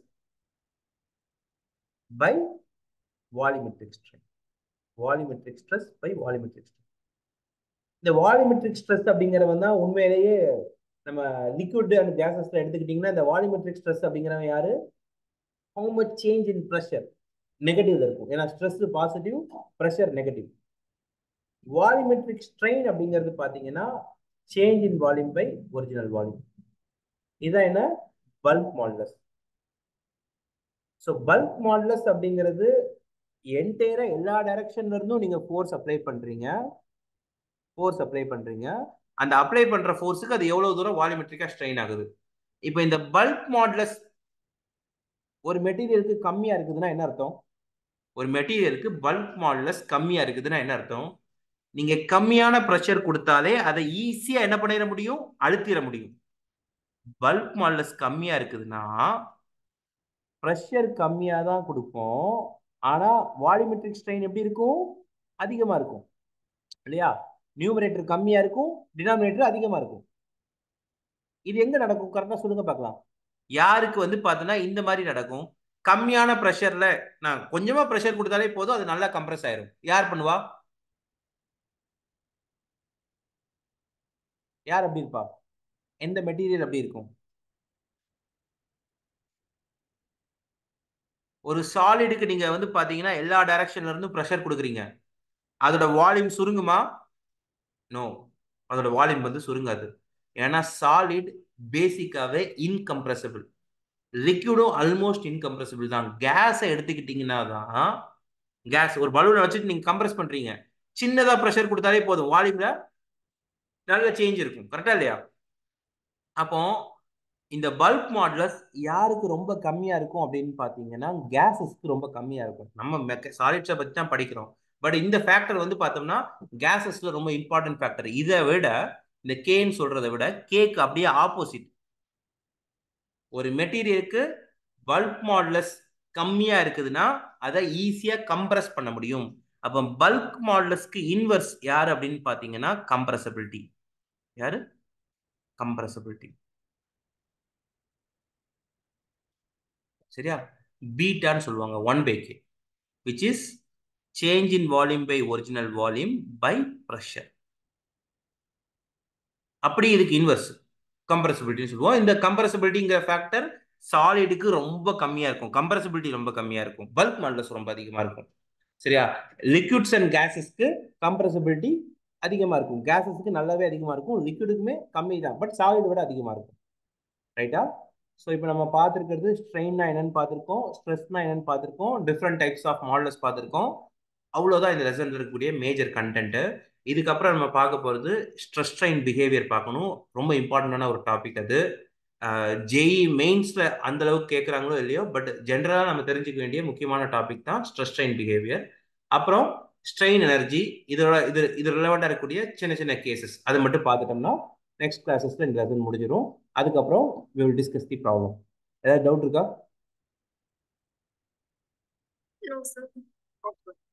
by volumetric stress volumetric stress by volumetric stress இந்த வாலிமெட்ரிக் ஸ்ட்ரெஸ் அப்படிங்கிறவன் தான் உண்மையிலேயே நம்ம லிக்விட் அண்ட் கேசஸ்ல எடுத்துக்கிட்டிங்கன்னா இந்த வாலிமெட்ரிக் ஸ்ட்ரெஸ் அப்படிங்கிறவன் யாரு how much change in pressure நெகட்டிவ்ல இருக்கும் ஏன்னா stress positive pressure negative volumetric strain அப்படிங்கிறது பார்த்தீங்கன்னா change in volume by original volume இதான் என்ன bulk modulus so bulk modulus அப்படிங்கிறது என்டையரா எல்லா டைரக்ஷன்ல இருந்தும் நீங்க ஃபோர்ஸ் அப்ளை பண்றீங்க ஃபோர்ஸ் அப்ளை பண்றீங்க அந்த அப்ளை பண்ற ஃபோர்ஸுக்கு அது எவ்வளவு தூரம் வால்யூமெட்ரிக்கா ஸ்ட்ரெயின் ஆகுது இப்போ இந்த பல்க் மாடலஸ் ஒரு மெட்டீரியலுக்கு கம்மியா இருக்குதுன்னா என்ன அர்த்தம் ஒரு மெட்டீரியலுக்கு பல்க் மாடலஸ் கம்மியா இருக்குதுன்னா என்ன அர்த்தம் நீங்க கம்மியான ப்ரெஷர் கொடுத்தாலே அதை ஈஸியா என்ன பண்ணிட முடியும் அழுத்திட முடியும் பல்க் மாடலஸ் கம்மியா இருக்குதுன்னா ப்ரெஷர் கம்மியா தான் கொடுப்போம் ஆனா வால்யூமெட்ரிக் ஸ்ட்ரெயின் எப்படி இருக்கும் அதிகமா இருக்கும் இல்லையா நியூமரேட்டர் கம்மியா இருக்கும் டினாமினேட்டர் அதிகமா இருக்கும் இது எங்க நடக்கும் கரெக்டா சொல்லுங்க பார்க்கலாம் யாருக்கு வந்து பார்த்தோன்னா இந்த மாதிரி நடக்கும் கம்மியான ப்ரெஷர்ல நான் கொஞ்சமா ப்ரெஷர் கொடுத்தாலே போதும் அது நல்லா கம்ப்ரஸ் ஆயிரும் யார் பண்ணுவா யார் அப்படி இருப்பா எந்த மெட்டீரியல் அப்படி இருக்கும் ஒரு சாலிடுக்கு நீங்க வந்து பாத்தீங்கன்னா எல்லா டைரக்ஷன்ல இருந்தும் ப்ரெஷர் கொடுக்குறீங்க அதோட வால்யூம் சுருங்குமா நோ அதோட வால்யூம் வந்து சுருங்காது ஏன்னா சாலிட் பேசிக்காவே இன்கம்ப்ரெசிபிள் லிக்விடும் ஆல்மோஸ்ட் இன்கம்ப்ரெசிபிள் தான் கேஸை எடுத்துக்கிட்டீங்கன்னா தான் கேஸ் ஒரு பலூனை வச்சுட்டு நீங்க கம்ப்ரெஸ் பண்றீங்க சின்னதா ப்ரெஷர் கொடுத்தாலே போதும் வால்யூம்ல நல்ல சேஞ்ச் இருக்கும் கரெக்டா இல்லையா அப்போ இந்த பல்க் மாடலஸ் யாருக்கு ரொம்ப கம்மியா இருக்கும் அப்படின்னு பாத்தீங்கன்னா கேஸஸ்க்கு ரொம்ப கம்மியா இருக்கும் நம்ம சாலிட்ஸை பத்தி தான் படிக்கிறோம் பட் இந்த ஃபேக்டர் வந்து பார்த்தோம்னா கேஸஸ்ல ரொம்ப இம்பார்ட்டன்ட் ஃபேக்டர் இதை விட இந்த கேன்னு சொல்றதை விட கேக்கு அப்படியே ஆப்போசிட் ஒரு மெட்டீரியலுக்கு பல்க் மாடலஸ் கம்மியா இருக்குதுன்னா அதை ஈஸியா கம்ப்ரஸ் பண்ண முடியும் அப்போ பல்க் மாடலஸ்க்கு இன்வர்ஸ் யார் அப்படின்னு பார்த்தீங்கன்னா கம்ப்ரசபிலிட்டி யாரு கம்ப்ரசபிலிட்டி சரியா பீட்டான்னு சொல்லுவாங்க one by K which is change in volume by original volume by pressure அப்படி இதுக்கு இன்வர்ஸ் கம்ப்ரசபிலிட்டின்னு சொல்லுவோம் இந்த கம்ப்ரசபிலிட்டிங்கிற ஃபேக்டர் சாலிடுக்கு ரொம்ப கம்மியா இருக்கும் கம்ப்ரசபிலிட்டி ரொம்ப கம்மியா இருக்கும் பல்க் மாடலஸ் ரொம்ப அதிகமா இருக்கும் சரியா லிக்விட்ஸ் அண்ட் கேஸஸ்க்கு கம்ப்ரசபிலிட்டி அதிகமா இருக்கும் கேஸஸ்க்கு நல்லாவே அதிகமா இருக்கும் லிக்விடுக்குமே கம்மி தான் பட் சாலிட் விட அதிகமா இருக்கும் ரைட்டா ஸோ இப்போ நம்ம பார்த்துருக்கிறது ஸ்ட்ரெயின்னா என்னன்னு பார்த்துருக்கோம் ஸ்ட்ரெஸ்னா என்னன்னு பார்த்துருக்கோம் டிஃப்ரெண்ட் டைப்ஸ் ஆஃப் மாடல்ஸ் பார்த்துருக்கோம் அவ்வளோதான் இந்த லெசன் இருக்கக்கூடிய மேஜர் கண்டென்ட்டு இதுக்கப்புறம் நம்ம பார்க்க போகிறது ஸ்ட்ரெஸ் ஸ்ட்ரெயின் பிஹேவியர் பார்க்கணும் ரொம்ப இம்பார்ட்டண்டான ஒரு டாபிக் அது ஜெய் மெயின்ஸில் அந்த அளவுக்கு கேட்குறாங்களோ இல்லையோ பட் ஜென்ரலாக நம்ம தெரிஞ்சுக்க வேண்டிய முக்கியமான டாபிக் தான் ஸ்ட்ரெஸ் ஸ்ட்ரெயின் பிஹேவியர் அப்புறம் ஸ்ட்ரெயின் எனர்ஜி இதோட இது இது ரிலவெண்ட்டாக இருக்கக்கூடிய சின்ன சின்ன கேசஸ் அதை மட்டும் பார்த்துட்டோம்னா நெக்ஸ்ட் கிளாஸஸ்ல இந்த லெசன் முடிஞ்சிடும் அதுக்கப்புறம் we will discuss the problem ஏதாவது டவுட் இருக்கா No, sir.